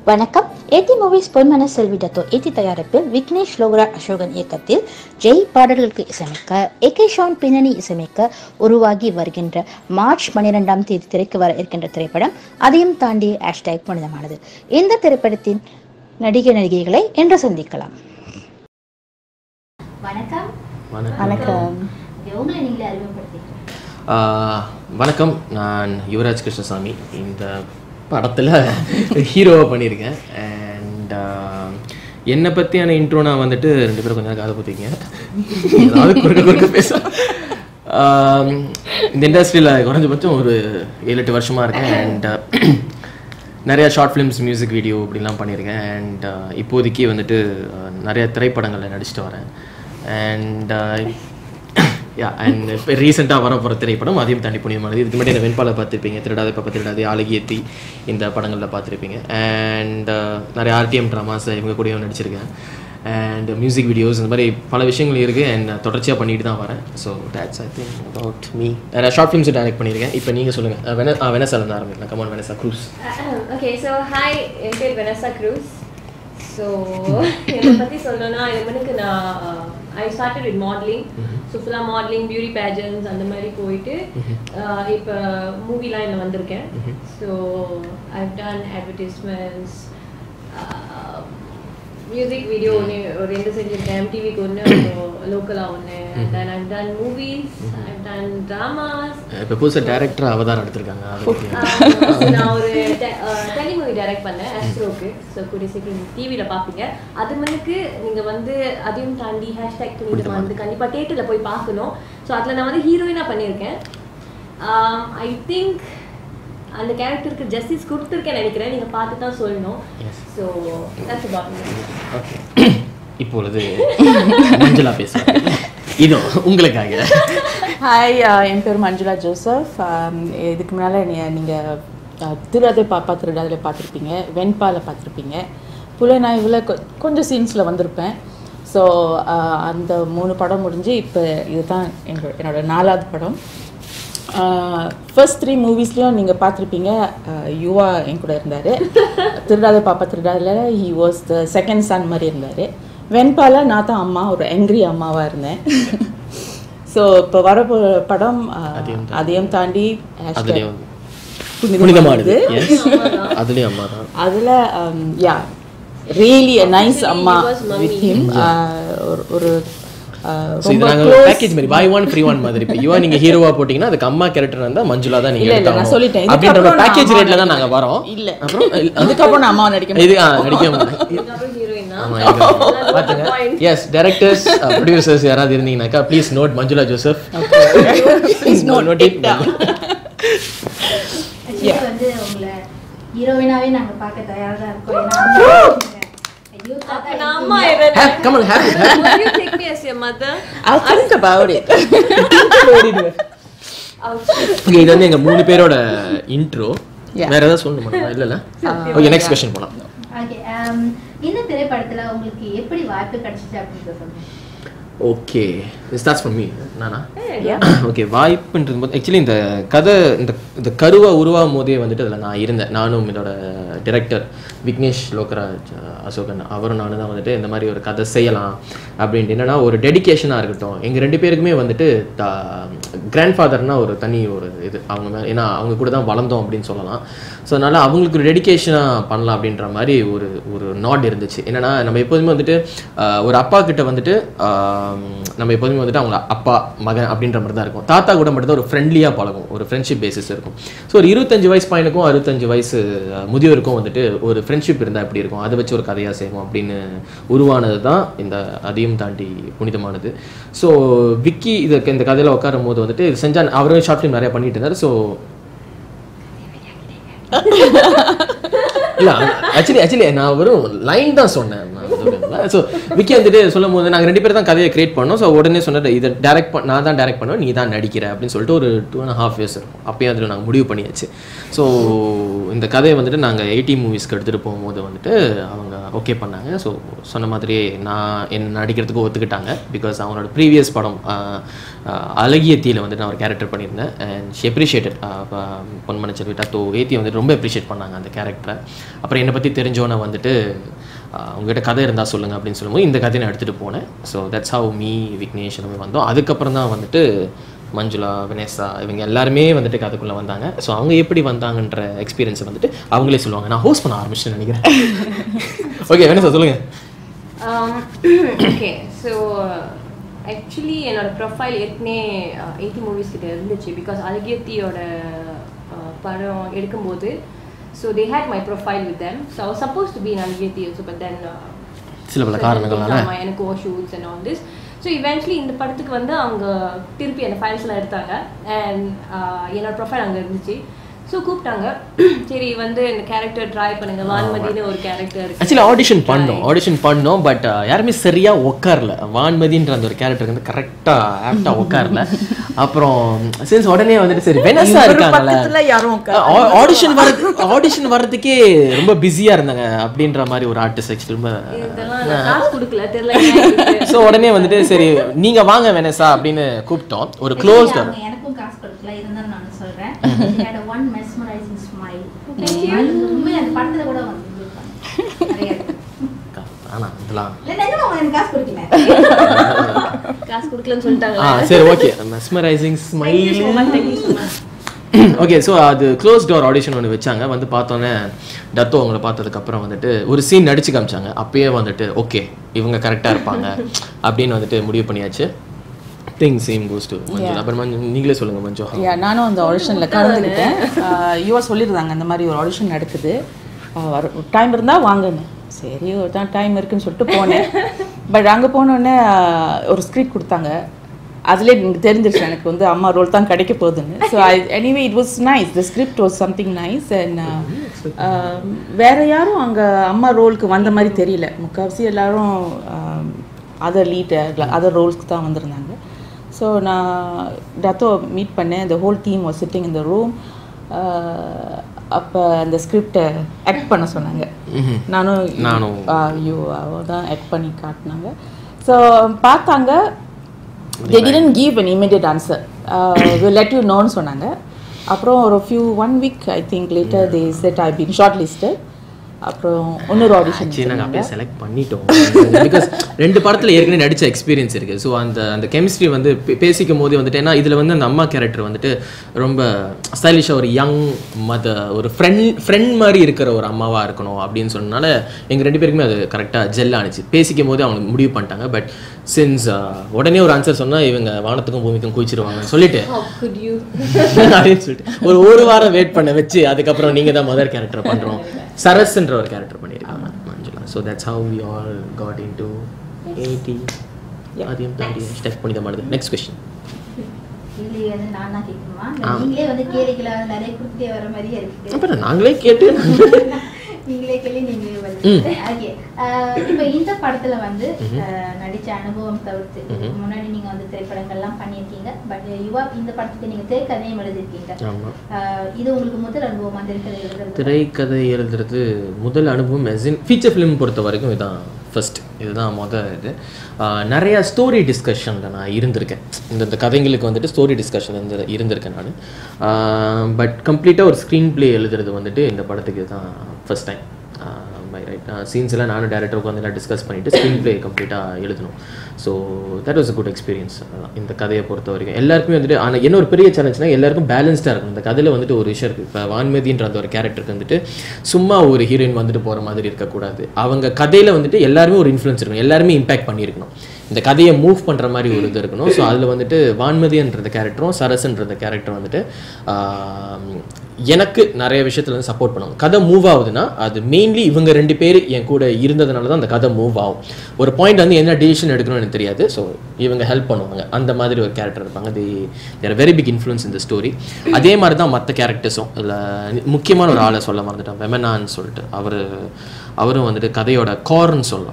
வணக்கம் ஏடி மூவிஸ் பொன்மன செல்வி டத்தோ ஏடி தயாரிப்பில் விக்னேஷ் லோகரா அசோகன் இயக்கத்தில் ஜெய் பாடல்களுக்கு இசையமைக்க ஏகே ஷான் பின்னணி இசையமைக்க உருவாகி வருகின்ற மார்ச் பன்னிரெண்டாம் தேதி திரைக்கு வர இருக்கின்ற திரைப்படம் அதையும் தாண்டி ஹேஷ்டேக் புனிதமானது இந்த திரைப்படத்தின் நடிகை நடிகைகளை இன்று சந்திக்கலாம் வணக்கம் வணக்கம் உங்களை நீங்களே அறிமுகப்படுத்திக்கிறேன் ஆஹ், வணக்கம் நான் யுவராஜ் கிருஷ்ணசாமி இந்த படத்தில் ஹீரோவாக பண்ணியிருக்கேன் அண்ட் என்னை பற்றியான இன்ட்ரோ நான் வந்துட்டு ரெண்டு பேரும் கொஞ்சம் காதை பற்றிங்க ஏதாவது குறுக்க குறுக்க பேச ஆஹ், இந்த இண்டஸ்ட்ரியில் குறைஞ்சபட்சம் ஒரு ஏழு எட்டு வருஷமாக இருக்கேன் அண்ட் நிறையா ஷார்ட் ஃபிலிம்ஸ் மியூசிக் வீடியோ இப்படிலாம் பண்ணியிருக்கேன் அண்ட் இப்போதைக்கு வந்துட்டு அஹ், நிறைய திரைப்படங்களில் நடிச்சிட்டு வரேன் அண்ட் யா அண்ட் இப்போ ரீசெண்டாக வர போகிற திரைப்படம் அதையும் தாண்டி புனிதமானது இதுக்கு முன்னாடி இந்த வெண்பாலை பார்த்துருப்பீங்க திருடாத பாப்பா திருடாதே ஆலகியத்தி இந்த படங்களில் பார்த்துருப்பீங்க அண்ட் நிறைய ஆர்டிஎம் ட்ராமாஸ் இவங்க கூடயும் நடிச்சிருக்கேன் அண்ட் மியூசிக் வீடியோஸ் இந்த மாதிரி பல விஷயங்கள் இருக்குது அண்ட் தொடர்ச்சியாக பண்ணிட்டு தான் வரேன் so that's I think about me நான் ஷார்ட் ஃபிலிம்ஸ் டைரக்ட் பண்ணியிருக்கேன் இப்போ நீங்கள் சொல்லுங்கள் வென வெனசால இருந்து ஆரம்பிக்கலாம் come on Vanessa Cruz okay so hi என் பேர் வெனசா க்ரூஸ் ஸோ என்னை பற்றி சொல்லணும்னா எனக்கு நான் I started with modelling so ஃபுல்லாக மாடலிங் பியூட்டி பேஜன்ஸ் அந்த மாதிரி போயிட்டு இப்போ மூவிலாம் என்ன வந்திருக்கேன் so I've done advertisements music video ஒன்று ஒரு ரெண்டு செஞ்சுருக்கேன் எம்டிவிக்கு ஒன்று லோக்கலாக ஒன்று then I've done movies I've done dramas இப்போ புதுசாக டேரக்டர் அவதாரம் எடுத்திருக்காங்க அதை பத்தி ஆமா. நான் ஒரு டெலி மூவி டைரக்ட் பண்ணேன் ஆஸ்ட்ரோக்கு ஸோ கூடிய சீக்கிரம் டிவியில் பார்ப்பீங்க அது மனுக்கு நீங்கள் வந்து அதையும் தாண்டி ஹேஷ்டேக் துணிதம் வந்து கண்டிப்பாக தேட்டரில் போய் பார்க்கணும் ஸோ அதில் நான் வந்து ஹீரோயினாக பண்ணியிருக்கேன் ஐ திங்க் அந்த கேரக்டருக்கு ஜஸ்டிஸ் கொடுத்துருக்கேன் நினைக்கிறேன் நீங்கள் பார்த்து தான் சொல்லணும் ஸோ தட்ஸ் அபவுட் ஓகே இப்பொழுது மஞ்சளா பேசுகிறேன் இதோ உங்களுக்காக ஹாய் என் பேர் மஞ்சுளா ஜோசப் Um, இதுக்கு முன்னால் நீங்கள் திருடாதை பாப்பா திருடாதில் பார்த்துருப்பீங்க வெண்பால பார்த்துருப்பீங்க புலனாய்வில் கொ கொஞ்சம் சீன்ஸில் வந்திருப்பேன் ஸோ அந்த மூணு படம் முடிஞ்சு இப்போ இதுதான் என்னோட என்னோட நாலாவது படம் ஃபர்ஸ்ட் த்ரீ மூவிஸ்லேயும் நீங்கள் பார்த்துருப்பீங்க யுவா என் கூட இருந்தார் திருடாத பாப்பா திருடாதில் he was the second son மாதிரி இருந்தார் வெண்பால நான் தான் அம்மா ஒரு எங்ரி அம்மாவாக இருந்தேன் ஸோ இப்போ வரப்போ படம் அஹ், அதையும் அதையும் தாண்டி அதுலேயும் புனிதமானது புனிதமானது எஸ் அதுலேயும் அம்மா தான் அதில் யா ரியலி நைஸ் Actually, அம்மா he was mummy. With him ஒரு ஒரு அஹ், ஸோ இது ரொம்ப நாங்கள் close பேக்கேஜ் மாதிரி பை ஒன் ஃப்ரீ ஒன் மாதிரி இப்போ யுவா நீங்கள் ஹீரோவா போட்டிங்கன்னா அதுக்கு அம்மா கேரக்டர் இருந்தால் மஞ்சுளா தான் இல்ல, இல்ல, நீங்கள் நான் சொல்லிட்டேன். அப்படின்ற இதுக்கப்புறம் நான் பேக்கேஜ் அம்மா ரேட்டில் தான் நாங்கள் வரோம் இல்ல. அப்புறம் அதுக்கப்புறம் நான் அம்மாவை நடிக்க இது ஆ, நடிக்க மாட்டேன் இதுக்கப்புறம் ஹீரோயின் தான் ஆமாம் பார்த்துங்க எஸ் டேரக்டர்ஸ் ப்ரொடியூசர்ஸ் யாராவது இருந்தீங்கன்னாக்கா please note Manjula Joseph please note note it Actually வந்து உங்களை ஹீரோயினாவே நாங்க பார்க்க தயாரா தான் இருக்கோம் ஏன்னா ஐயோ தாத்தா நான் அம்மா ஆயிடுறேன் come on have Will you take me as your mother? I'll think about it. Okay இது வந்து எங்க மூணு பேரோட இன்ட்ரோ Yeah. வேற ஏதாவது சொல்லணுமா இல்ல இல்ல ஓகே நெக்ஸ்ட் கொஸ்டின் போலாம் ஓகே இந்த திரைப்படத்துல உங்களுக்கு எப்படி வாய்ப்பு கிடைச்சிச்சு அப்படின்னு சொல்லுங்க ஓகே ஸ்டார்ட்ஸ் ஃப்ரம் மீ நானா Yeah. ஓகே வாய்ப்புன்றது போது ஆக்சுவலி இந்த கதை இந்த இந்த கருவை உருவாகும் போதே வந்துட்டு அதில் நான் இருந்தேன் நானும் இதோட டிரெக்டர் விக்னேஷ் லோகராஜ் அஹ், அசோகன் அவரும் நானும் தான் வந்துட்டு இந்த மாதிரி ஒரு கதை செய்யலாம் அப்படின்ட்டு என்னன்னா ஒரு டெடிகேஷனாக இருக்கட்டும் எங்கள் ரெண்டு பேருக்குமே வந்துட்டு கிராண்ட் ஃபாதர்னா ஒரு தனி ஒரு இது அவங்க மேல ஏன்னா அவங்க கூட தான் வளர்ந்தோம் அப்படின்னு சொல்லலாம் ஸோ அதனால் அவங்களுக்கு ஒரு டெடிகேஷனாக பண்ணலாம் அப்படின்ற மாதிரி ஒரு ஒரு நாட் இருந்துச்சு என்னன்னா நம்ம எப்போதுமே வந்துட்டு ஆஹ், ஒரு அப்பா கிட்ட வந்துட்டு ஆஹ், நம்ம எப்போதுமே வந்துட்டு அவங்க அப்பா மகன் அப்படின்ற மாதிரி தான் இருக்கும் தாத்தா கூட மட்டும் தான் ஒரு ஃப்ரெண்ட்லியாக பழகும் ஒரு ஃப்ரெண்ட்ஷிப் பேசிஸ் இருக்கும் ஸோ ஒரு இருபத்தஞ்சு வயசு பையனுக்கும் அறுபத்தஞ்சு வயசு ஆஹ், முதியோருக்கும் வந்துட்டு ஒரு ஃப்ரெண்ட்ஷிப் இருந்தால் எப்படி இருக்கும் அதை வச்சு ஒரு கதையாக செய்வோம் அப்படின்னு உருவானது தான் இந்த அதையும் தாண்டி புனிதமானது ஸோ விக்கி இதுக்கு இந்த கதையில் உட்காரும் போது வந்துட்டு இது செஞ்சா அவரும் ஷார்ட் ஃபிலிம் நிறைய பண்ணிட்டு இருந்தார் ஸோ இல்ல ஆக்சுவலி ஆக்சுவலி நான் வெறும் லைன் தான் சொன்னேன் நான் சொல்லலாம் ஸோ விக்கி வந்துட்டு சொல்லும் போது நாங்கள் ரெண்டு பேரும் தான் கதையை கிரியேட் பண்ணோம் ஸோ உடனே சொன்னது இதை டேரக்ட் பண்ண நான் தான் டேரக்ட் பண்ணுவேன் நீ தான் நடிக்கிற அப்படின்னு சொல்லிட்டு ஒரு டூ அண்ட் ஹாஃப் இயர்ஸ் இருக்கும் அப்பயே அதில் நாங்கள் முடிவு பண்ணியாச்சு ஸோ இந்த கதையை வந்துட்டு நாங்கள் எயிட்டி மூவிஸ்க்கு எடுத்துகிட்டு போகும்போது வந்துட்டு அவங்க ஓகே பண்ணாங்க ஸோ சொன்ன மாதிரியே நான் என்ன நடிக்கிறதுக்கு ஒத்துக்கிட்டாங்க பிகாஸ் அவங்களோட ப்ரீவியஸ் படம் ஆஹ், ஆஹ், அழகிய தீல வந்துட்டு நான் ஒரு கேரக்டர் பண்ணியிருந்தேன் அண்ட் ஷி அப்ரிஷியேட்டட் பொன்மன செல்விட்டா தோ ஏத்தி வந்துட்டு ரொம்ப அப்ரிஷியேட் பண்ணாங்க அந்த கேரக்டரை அப்புறம் என்னை பற்றி தெரிஞ்சோன்னே வந்துட்டு ஆஹ், உங்ககிட்ட கதை இருந்தால் சொல்லுங்கள் அப்படின்னு சொல்லும்போது இந்த கதையை நான் எடுத்துகிட்டு போனேன் so that's how me Vignesh எல்லாமே வந்தோம் அதுக்கப்புறம் தான் வந்துட்டு மஞ்சுளா வினேஷா இவங்க எல்லாருமே வந்துட்டு கதைக்குள்ளே வந்தாங்க ஸோ அவங்க எப்படி வந்தாங்கன்ற எக்ஸ்பீரியன்ஸை வந்துட்டு அவங்களே சொல்லுவாங்க நான் ஹோஸ்ட் பண்ண ஆரம்பிச்சேன்னு நினைக்கிறேன் ஓகே வினேஷா சொல்லுங்கள் ஓகே ஸோ ஆக்சுவலி என்னோட ப்ரொஃபைல் ஏற்கனவே எயிட்டி மூவிஸ் கிட்ட இருந்துச்சு பிகாஸ் அழகியத்தியோட படம் எடுக்கும்போது so they had my profile with them so supposed to be in அழகியத்தி ஸோ பட் தென் சில பல காரணங்களால ஆமா எனக்கு shoots and all this so eventually இந்த படத்துக்கு வந்து அவங்க திருப்பி அந்த ஃபைல்ஸ்லாம் எடுத்தாங்க அண்ட் என்னோட ப்ரொஃபைல் அங்கே இருந்துச்சு ஸோ கூப்பிட்டாங்க சரி வந்து இந்த கேரக்டர் ட்ரை பண்ணுங்க வான்மதினு ஒரு கேரக்டர் இருக்கு ஆக்சுவலி ஆடிஷன் பண்ணோம் ஆடிஷன் பண்ணோம் பட் யாருமே சரியா உட்காரல வான்மதின்ற அந்த ஒரு கேரக்டர் வந்து கரெக்டா ஆப்டா உட்காரல அப்புறம் சின்ஸ் உடனே வந்துட்டு சரி வெனஸா இவரு இருக்காங்கல்ல பக்கத்துல யாரும் உட்கார- ஆடிஷன் வரது ஆடிஷன் வர்றதுக்கே ரொம்ப பிஸியா இருந்தாங்க அப்படின்ற மாதிரி ஒரு ஆர்டிஸ்ட் ஆக்சுவலி ரொம்ப இதெல்லாம் நான் காசு கொடுக்கல தெரியல ஸோ உடனே வந்துட்டு சரி நீங்க வாங்க வெனஸா அப்படின்னு கூப்பிட்டோம் ஒரு க்ளோஸ் அவங்க எனக்கும் காசு கொடுக்கல இருந்தாலும் நான் சொல்றேன் had a one mesmerizing smile உண்மையா அந்த படத்துல கூட வந்து நிறைய இருக்கு. ஆனா இதெல்லாம் இல்ல நிஜமா அவங்க எனக்கு காசு கொடுக்கல காசு கொடுக்கலன்னு சொல்லிட்டாங்க ஆ சரி okay mesmerising smile okay so அது க்ளோஸ் டோர் ஆடிஷன் ஒன்று வச்சாங்க வந்து பார்த்தோன்னே டத்தோ அவங்கள பார்த்ததுக்கப்புறம் வந்துட்டு ஒரு சீன் நடிச்சு காமிச்சாங்க அப்பயே வந்துட்டு ஓகே இவங்க கரெக்டாக இருப்பாங்க அப்படின்னு வந்துட்டு முடிவு பண்ணியாச்சு திங் சேம் கோஸ் டு மஞ்சள் அப்புறம் மஞ்சள் நீங்களே சொல்லுங்க மஞ்சு யா நானும் அந்த ஆடிஷனில் கலந்துக்கிட்டேன் யுவா சொல்லியிருந்தாங்க இந்த மாதிரி ஒரு ஆடிஷன் நடக்குது டைம் இருந்தால் வாங்கன்னு சரி ஒரு தான் டைம் இருக்குன்னு சொல்லிட்டு போனேன் பட் அங்கே போனோடனே ஒரு ஸ்கிரிப்ட் கொடுத்தாங்க அதுலேயே எனக்கு தெரிஞ்சிருச்சு எனக்கு வந்து அம்மா ரோல் தான் கிடைக்க போகுதுன்னு so I anyway it was nice the script was something nice and வேற யாரும் அங்கே அம்மா ரோலுக்கு வந்த மாதிரி தெரியல முக்கால்வாசி எல்லாரும் அதர் லீட் அதர் ரோல்ஸ்க்கு தான் வந்திருந்தாங்க ஸோ நான் டத்தோ மீட் பண்ணேன் the whole team was sitting in the room அப்போ அந்த ஸ்கிரிப்டை ஆக்ட் பண்ண சொன்னாங்க நானும் நானும். ஐயோ அவ தான் ஆக்ட் பண்ணி காட்டினாங்க ஸோ பார்த்தாங்க they didn't give an immediate answer uh, we'll let you know னு சொன்னாங்க அப்புறம் ஒரு few one week I think later they said I been shortlisted அப்புறம் இன்னொரு ஆடிஷன் ஆக்சுவலி நாங்கள் அப்படியே செலக்ட் பண்ணிட்டோம் பிகாஸ் ரெண்டு படத்தில் ஏற்கனவே நடிச்ச எக்ஸ்பீரியன்ஸ் இருக்குது ஸோ அந்த அந்த கெமிஸ்ட்ரி வந்து பே- பேசிக்கும் போதே வந்துட்டு ஏன்னா இதில் வந்து அந்த அம்மா கேரக்டர் வந்துட்டு ரொம்ப ஸ்டைலிஷாக ஒரு யங் மத ஒரு ஃப்ரெண்ட் ஃப்ரெண்ட் மாதிரி இருக்கிற ஒரு அம்மாவாக இருக்கணும் அப்படின்னு சொன்னனால எங்கள் ரெண்டு பேருக்குமே அது கரெக்டாக ஜெல் ஆனிச்சு பேசிக்கும் போதே அவங்க முடிவு பண்ணிட்டாங்க பட் சின்ஸ் உடனே ஒரு ஆன்சர் சொன்னால் இவங்க வானத்துக்கும் பூமிக்கும் குதிச்சிருவாங்கன்னு சொல்லிட்டு How could you? அப்படின்னு சொல்லிட்டு ஒரு ஒரு வாரம் வெயிட் பண்ண வச்சு அதுக்கப்புறம் நீங்க தான் மதர் கேரக்டர் பண்றோம் சரஸ்ன்ற ஒரு கேரக்டர் பண்ணியிருக்காங்க Manjula so that's how we all got into eighty அதையும் தாண்டி ஸ்டெப் பண்ணி தான் மாடுது நெக்ஸ்ட் கொஸ்டின் இல்லையே வந்து நான் தான் கேட்கணுமா இல்ல நீங்களே வந்து கேள்விகளை வந்து நிறைய கொடுத்துட்டே வர மாதிரியே இருக்கு அப்புறம் நாங்களே கேட்டு நீங்களே கேள்வி நீங்களே ஓகே இப்போ இந்த படத்துல வந்து அஹ், நடிச்ச அனுபவம் தவிர்த்து இதுக்கு முன்னாடி நீங்க வந்து திரைப்படங்கள்லாம் பண்ணியிருக்கீங்க பட் யுவா இந்த படத்துக்கு நீங்க திரைக்கதையும் எழுதிருக்கீங்க ஆமா அஹ், இது உங்களுக்கு முதல் அனுபவமா திரைக்கதை எழுதுறது திரைக்கதை எழுதுறது முதல் அனுபவம் எஸ்இன் ஃபீச்சர் ஃபிலிம் பொறுத்த வரைக்கும் இதான் ஃபர்ஸ்ட் இதுதான் மொதல் இது ஆஹ் நிறைய ஸ்டோரி டிஸ்கஷனில் நான் இருந்திருக்கேன் இந்த இந்த கதைங்களுக்கு வந்துட்டு ஸ்டோரி டிஸ்கஷன் இருந்து இருந்திருக்கேன் நான் பட் கம்ப்ளீட்டாக ஒரு ஸ்க்ரீன் ப்ளே எழுதுறது வந்துட்டு இந்த படத்துக்கு தான் first time by right scenes எல்லாம் நானும் டேரக்டர் உட்காந்து எல்லாம் டிஸ்கஸ் பண்ணிவிட்டு ஸ்க்ரீன் ப்ளே கம்ப்ளீட்டாக எழுதணும் so that was a good experience இந்த கதையை பொறுத்த வரைக்கும் எல்லாருக்குமே வந்துட்டு ஆனால் என்ன ஒரு பெரிய சேலஞ்ச்னா எல்லாருக்கும் பேலன்ஸ்டாக இருக்கும் இந்த கதையில் வந்துட்டு ஒரு விஷயம் இருக்குது இப்போ வான்மதின்ற அந்த ஒரு கேரக்டருக்கு வந்துட்டு சும்மா ஒரு ஹீரோயின் வந்துட்டு போகிற மாதிரி இருக்கக்கூடாது அவங்க கதையில் வந்துட்டு எல்லாருமே ஒரு இன்ஃப்ளூயன்ஸ் இருக்கணும் எல்லாருமே இம்பாக்ட் பண்ணியிருக்கணும் இந்த கதையை மூவ் பண்ணுற மாதிரி ஒரு இது இருக்கணும் ஸோ அதில் வந்துட்டு வான்மதின்ற கேரக்டரும் சரஸ்ன்ற கேரக்டர் வந்துட்டு ஆஹ், எனக்கு நிறைய விஷயத்துல வந்து சப்போர்ட் பண்ணுவாங்க கதை மூவ் ஆகுதுன்னா அது மெயின்லி இவங்க ரெண்டு பேர் என் கூட இருந்ததுனால தான் அந்த கதை மூவ் ஆகும் ஒரு பாயிண்ட் வந்து என்ன டிசிஷன் எடுக்கணும்னு எனக்கு தெரியாது ஸோ இவங்க ஹெல்ப் பண்ணுவாங்க அந்த மாதிரி ஒரு கேரக்டர் இருப்பாங்க the they're very big influence இந்த ஸ்டோரி அதே மாதிரி தான் மற்ற கேரக்டர்ஸும் இதில் முக்கியமான ஒரு ஆளை சொல்ல மறந்துட்டேன் வெமனான்னு சொல்லிட்டு அவர் அவரும் வந்துட்டு கதையோட கார்ன்னு சொல்லலாம்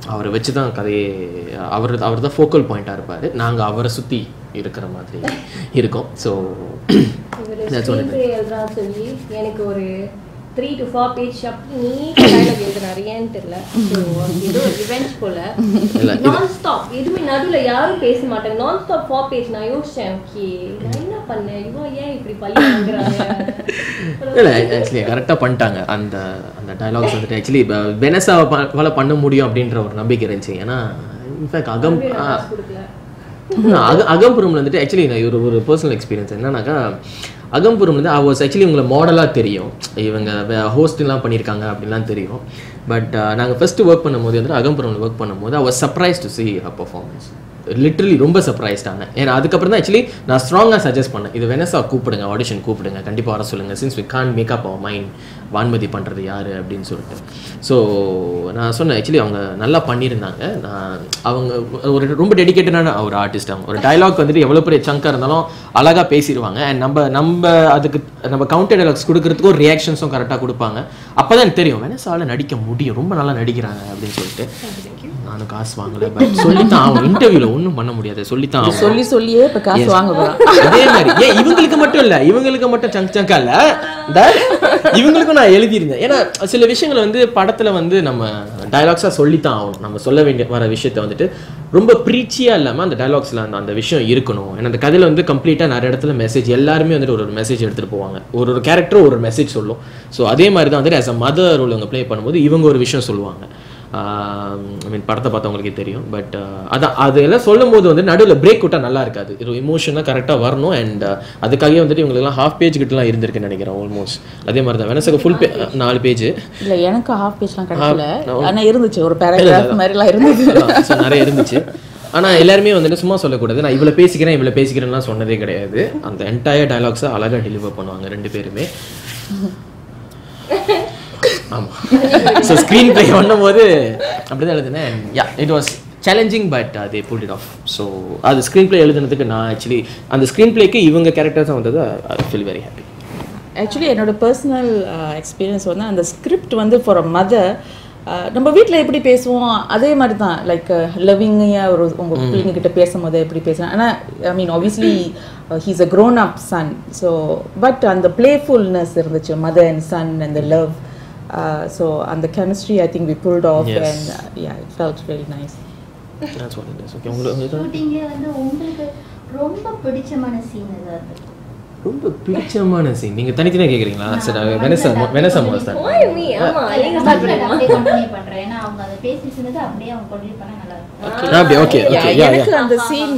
அவரை வச்சு தான் கதையே அவர் அவர் தான் ஃபோக்கல் பாயிண்ட்டாக இருப்பார் நாங்கள் அவரை சுற்றி இருக்கிற மாதிரி இருக்கோம் ஸோ இவர் That's what it screenplay எழுதுறா சொல்லி எனக்கு ஒரு த்ரீ டு ஃபோர் பேஜ் அப்படி நீட் டைலாக் எழுதுனாரு ஏன்னு தெரியல ஸோ ஏதோ ரிவெஞ்ச் போல இல்ல, நான் ஸ்டாப் எதுவுமே நடுவில் யாரும் பேச மாட்டாங்க நான் ஸ்டாப் ஃபோர் பேஜ் நான் யோசிச்சேன் ஓகே நான் என்ன பண்ணேன் இவன் ஏன் இப்படி பள்ளி வாங்குறாங்க இல்லை ஆக்சுவலி கரெக்டாக பண்ணிட்டாங்க அந்த அந்த டைலாக்ஸ் வந்துட்டு ஆக்சுவலி வெனசாவால் பண்ண முடியும் அப்படின்ற ஒரு நம்பிக்கை இருந்துச்சு ஏன்னா இன்ஃபேக்ட் அகம் ஆ, கொடுக்கல அக அகம்புரம்ல வந்துட்டு ஆக்சுவலி நான் ஒரு ஒரு பர்சனல் எக்ஸ்பீரியன்ஸ் என்னன்னாக்கா அகம்புரம் வந்து I was ஆக்சுவலி உங்களை மாடலாக தெரியும் இவங்க ஹோஸ்ட்லாம் பண்ணியிருக்காங்க அப்படின்லாம் தெரியும் பட் நாங்கள் ஃபஸ்ட்டு ஒர்க் பண்ணும்போது வந்து அகம்புரம்ல ஒர்க் பண்ணும்போது I was surprised to see her performance literally ரொம்ப சர்ப்ரைஸ்ட் ஆனேன் ஏன்னா அதுக்கப்புறம் தான் ஆக்சுவலி நான் ஸ்ட்ராங்காக சஜஸ்ட் பண்ணேன் இது வெனசா கூப்பிடுங்க ஆடிஷன் கூப்பிடுங்க கண்டிப்பாக வர சொல்லுங்கள் since we can make up our mind Vanmathi பண்ணுறது யார் அப்படின்னு சொல்லிட்டு ஸோ நான் சொன்னேன் ஆக்சுவலி அவங்க நல்லா பண்ணியிருந்தாங்க நான் அவங்க ஒரு ரொம்ப டெடிக்கேட்டடான ஒரு ஆர்டிஸ்ட் அவங்க ஒரு டைலாக் வந்துட்டு எவ்வளோ பெரிய சங்காக இருந்தாலும் அழகாக பேசிடுவாங்க அண்ட் நம்ம நம்ம அதுக்கு நம்ம கவுண்டர் டைலாக்ஸ் கொடுக்கறதுக்கு ஒரு ரியாக்ஷன்ஸும் கரெக்டாக கொடுப்பாங்க அப்போ தான் எனக்கு தெரியும் வெனசால நடிக்க முடியும் ரொம்ப நல்லா நடிக்கிறாங்க அப்படின்னு சொல்லிட்டு நானும் காசு வாங்கலை பட் சொல்லித்தான் ஆகும் இன்டர்வியூவில் ஒன்றும் பண்ண முடியாது சொல்லித்தான் ஆகும் சொல்லி சொல்லியே இப்ப காசு வாங்க போறான் அதே மாதிரி ஏன் இவங்களுக்கு மட்டும் இல்ல இவங்களுக்கு மட்டும் சங்க் சங்கா இல்ல இந்த இவங்களுக்கும் நான் எழுதியிருந்தேன் ஏன்னா சில விஷயங்கள் வந்து படத்துல வந்து நம்ம டயலாக்ஸா சொல்லித்தான் ஆகணும் நம்ம சொல்ல வேண்டிய வர விஷயத்த வந்துட்டு ரொம்ப ப்ரீச்சியா இல்லாம அந்த டயலாக்ஸ்ல அந்த அந்த விஷயம் இருக்கணும் ஏன்னா அந்த கதையில வந்து கம்ப்ளீட்டா நிறைய இடத்துல மெசேஜ் எல்லாருமே வந்துட்டு ஒரு ஒரு மெசேஜ் எடுத்துட்டு போவாங்க ஒரு ஒரு கேரக்டர் ஒரு மெசேஜ் சொல்லும் ஸோ அதே மாதிரி தான் வந்துட்டு ஆஸ் அ மதர் ரோல் அவங்க ப்ளே பண்ணும்போது இவங்க ஒரு விஷயம் சொல்லுவாங்க ஐ மீன் படத்தை பார்த்தவங்களுக்கே தெரியும் பட் அதான் அதெல்லாம் சொல்லும் போது வந்து நடுவில் பிரேக் விட்டா நல்லா இருக்காது இது இமோஷனாக கரெக்டாக வரணும் அண்ட் அதுக்காகவே வந்துட்டு இவங்களுக்குலாம் ஹாஃப் பேஜ் கிட்டலாம் இருந்திருக்குன்னு நினைக்கிறேன் ஆல்மோஸ்ட் அதே மாதிரி தான் வெனசக்கு ஃபுல் பே நாலு பேஜ் இல்ல எனக்கு ஹாஃப் பேஜ்லாம் கிடைக்கல ஆனா இருந்துச்சு ஒரு பேராகிராஃப் மாதிரிலாம் இருந்தது ஸோ நிறைய இருந்துச்சு ஆனால் எல்லாருமே வந்துட்டு சும்மா சொல்லக்கூடாது நான் இவ்வளோ பேசிக்கிறேன் இவ்வளோ பேசிக்கிறேன்லாம் சொன்னதே கிடையாது அந்த என்டையர் டயலாக்ஸை அழகாக டெலிவர் பண்ணுவாங்க ரெண்டு பேருமே ஆமாம் ஸோ ஸ்க்ரீன் ப்ளே பண்ணும்போது அப்படி தான் எழுதுனேன் yeah it was challenging but அது புல் இட் ஆஃப் ஸோ அது ஸ்க்ரீன் ப்ளே எழுதுனதுக்கு நான் ஆக்சுவலி அந்த ஸ்க்ரீன் ப்ளேக்கு இவங்க கேரக்டர்ஸாக வந்தது I feel very happy actually என்னோட பர்சனல் எக்ஸ்பீரியன்ஸ் வந்து அந்த ஸ்கிரிப்ட் வந்து ஃபார் அ மதர் நம்ம வீட்டில் எப்படி பேசுவோம் அதே மாதிரி தான் லைக் லவ்விங்காக ஒரு உங்கள் பிள்ளைங்க கிட்ட பேசும்போது எப்படி பேசுகிறேன் ஆனால் I mean obviously he's a grown up son so but அந்த பிளேஃபுல்னஸ் இருந்துச்சு mother and son and the love so அந்த chemistry I think we pulled off Yes. And yeah it felt very nice நான் சொல்லுங்கள் okay உங்களுக்கு ஷூட்டிங்ல வந்து உங்களுக்கு ரொம்ப பிடிச்சமான சீன் ஏதாவது ரொம்ப பிடிச்சமான சீன் நீங்கள் தனித்தனியாக கேட்குறீங்களா சரி வெனசா வெனசா மோஸ் தான் Why me? ஆமா நீங்க ஸ்டார்ட் பண்ணுங்க அப்படியே கண்டினியூ பண்றேன் ஏன்னா அவங்க அதை பேசி சொன்னது அப்படியே அவங்க கண்டினியூ பண்ணா நல்லா இருக்கும் அப்படி ஓகே ஓகே யா யா எனக்கு அந்த scene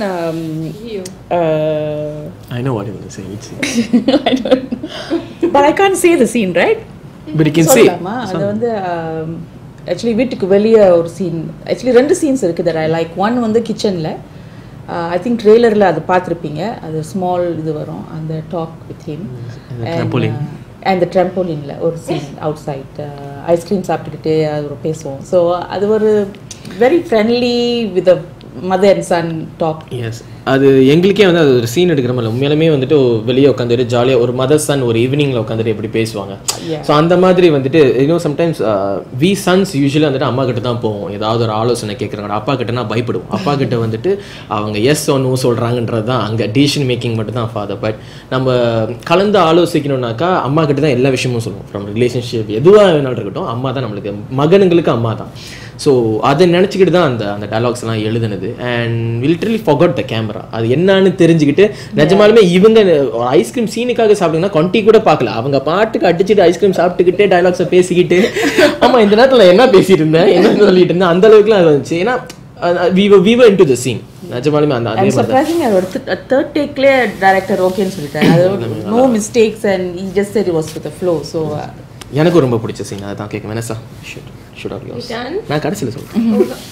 I know what you say it's but I can't say the scene right but you can say சொல்லலாமா அது வந்து ஆக்சுவலி வீட்டுக்கு வெளியே ஒரு சீன் ஆக்சுவலி ரெண்டு சீன்ஸ் இருக்குது ஐ லைக் ஒன் வந்து கிச்சனில் ஐ திங்க் ட்ரெய்லரில் அது பார்த்துருப்பீங்க அது ஸ்மால் இது வரும் அந்த டாக் வித் ஹிம் trampoline. அந்த ட்ரெம்போலினில் ஒரு சீன் அவுட் சைட் ஐஸ்கிரீம் சாப்பிட்டுக்கிட்டு அது ஒரு பேசுவோம் ஸோ அது ஒரு very friendly with mother and son talk yes அது எங்களுக்கே வந்து அது ஒரு சீன் எடுக்கிற மாதிரி உண்மையாலுமே வந்துட்டு வெளியே உட்காந்துட்டு ஜாலியாக ஒரு மதர் சன் ஒரு ஈவினிங்கில் உட்காந்துட்டு எப்படி பேசுவாங்க ஸோ அந்த மாதிரி வந்துட்டு இன்னும் சம்டைம்ஸ் வி சன்ஸ் யூஸ்வலி வந்துட்டு அம்மா கிட்ட தான் போவோம் ஏதாவது ஒரு ஆலோசனை கேட்குறாங்க அப்பா கிட்ட நான் பயப்படுவோம் அப்பா கிட்ட வந்துட்டு அவங்க எஸ் நோ சொல்கிறாங்கன்றது தான் அங்கே டிசிஷன் மேக்கிங் மட்டும் தான் ஃபாதர் பட் நம்ம கலந்து ஆலோசிக்கணும்னாக்கா அம்மா கிட்ட தான் எல்லா விஷயமும் சொல்லுவோம் ஃப்ரம் ரிலேஷன்ஷிப் எதுவாக வேணாலும் இருக்கட்டும் அம்மா தான் நம்மளுக்கு மகனுங்களுக்கு அம்மா தான் ஸோ அதை நினச்சிக்கிட்டு தான் அந்த அந்த டயலாக்ஸ்லாம் எழுதுனது and literally forgot the camera அது என்னன்னு தெரிஞ்சுக்கிட்டு நிஜமாலுமே இவங்க ஐஸ்கிரீம் சீனுக்காக சாப்பிடுங்கன்னா கொண்டி கூட பார்க்கல அவங்க பாட்டுக்கு அடிச்சுட்டு ஐஸ்கிரீம் சாப்பிட்டுக்கிட்டே டயலாக்ஸை பேசிக்கிட்டு ஆமா இந்த நேரத்தில் என்ன பேசிட்டு இருந்தேன் என்ன சொல்லிட்டு இருந்தேன் அந்த அளவுக்குலாம் அது வந்துச்சு ஏன்னா விவோ விவோ இன்டு த சீன் நிஜமாலுமே அந்த அதே அண்ட் மாதிரி தான் சர்ப்ரைசிங் ஒரு தேர்ட் டேக்லேயே டேரக்டர் ஓகேன்னு சொல்லிட்டாரு அது நோ மிஸ்டேக்ஸ் அண்ட் ஈ ஜஸ்ட் சரி வாஸ் வித் ஃப்ளோ ஸோ எனக்கும் ரொம்ப பிடிச்ச சீன் அதை தான் கேட்க வேணா sir shoot shoot of yours done? நான் கடைசியில் சொல்கிறேன்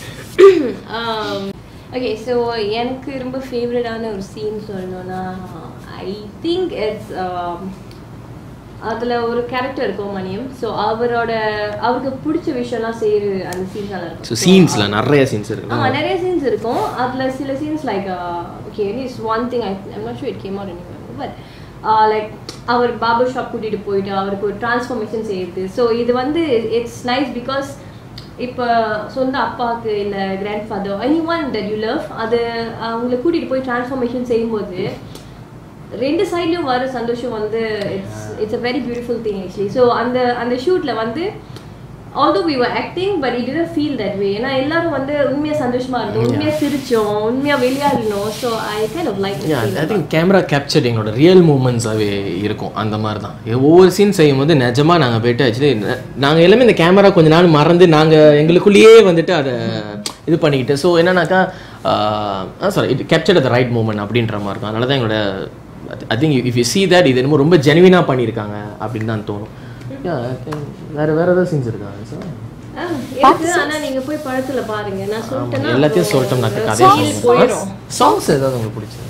ஓகே ஸோ எனக்கு ரொம்ப ஃபேவரட்டான ஒரு சீன் சொல்லணும்னா ஐ திங்க் இட்ஸ் அதில் ஒரு கேரக்டர் இருக்கும் மணியம் ஸோ அவரோட அவருக்கு பிடிச்ச விஷயம்லாம் செய்யுற அந்த சீன்ஸ் நல்லா இருக்கும் ஸோ சீன்ஸில் நிறைய சீன்ஸ் இருக்கு ஆமா நிறைய சீன்ஸ் இருக்கும் அதுல சில scenes like okay is one thing I I'm not sure it came out any but like அவர் பாபர் ஷாப் கூட்டிட்டு போயிட்டு அவருக்கு ஒரு டிரான்ஸ்ஃபர்மேஷன் செய்யுது ஸோ இது வந்து இட்ஸ் நைஸ் பிகாஸ் இப்போ சொந்த அப்பாவுக்கு இல்லை grandfather anyone that you love அது அவங்கள கூட்டிகிட்டு போய் டிரான்ஸ்ஃபார்மேஷன் செய்யும்போது ரெண்டு சைட்லயும் வர சந்தோஷம் வந்து it's it's a very beautiful thing actually so அந்த அந்த ஷூட்ல வந்து although we were acting but it did feel that way ஏன்னா எல்லாரும் வந்து உண்மையா சந்தோஷமா இருந்தோம் உண்மையா சிரிச்சோம் உண்மையா விளையாடணும் so I kind of like I think camera capture எங்களோட ரியல் மூமெண்ட்ஸாகவே இருக்கும் அந்த மாதிரி தான் ஒவ்வொரு சீன் செய்யும் போது நிஜமாக நாங்கள் போயிட்டு ஆக்சுவலி நாங்கள் எல்லாமே இந்த கேமரா கொஞ்ச நாள் மறந்து நாங்கள் எங்களுக்குள்ளேயே வந்துட்டு அதை இது பண்ணிக்கிட்டு ஸோ என்னன்னாக்கா sorry it capture the right moment அப்படின்ற மாதிரி இருக்கும் அதனால தான் எங்களோட I think if you see that இது என்னமோ ரொம்ப ஜெனுவினாக பண்ணியிருக்காங்க அப்படின்னு தான் தோணும் Yeah, I think வேற வேற ஏதாவது சீன்ஸ் இருக்காங்க சார் இருக்கு ஆனா நீங்க போய் படத்துல பாருங்க நான் சொல்லிட்டேன்னா எல்லாத்தையும் சொல்லிட்டோம் நான் கதையை போயிடும் சாங்ஸ் ஏதாவது உங்களுக்கு பிடிச்சது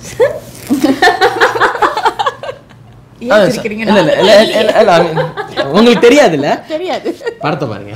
ஆ, ஏன் ச- சிரிக்கிறீங்க இல்ல, இல்ல, இல்ல, இல்ல, இல்ல, I mean, உங்களுக்கு தெரியாதுல்ல தெரியாது படத்தை பாருங்க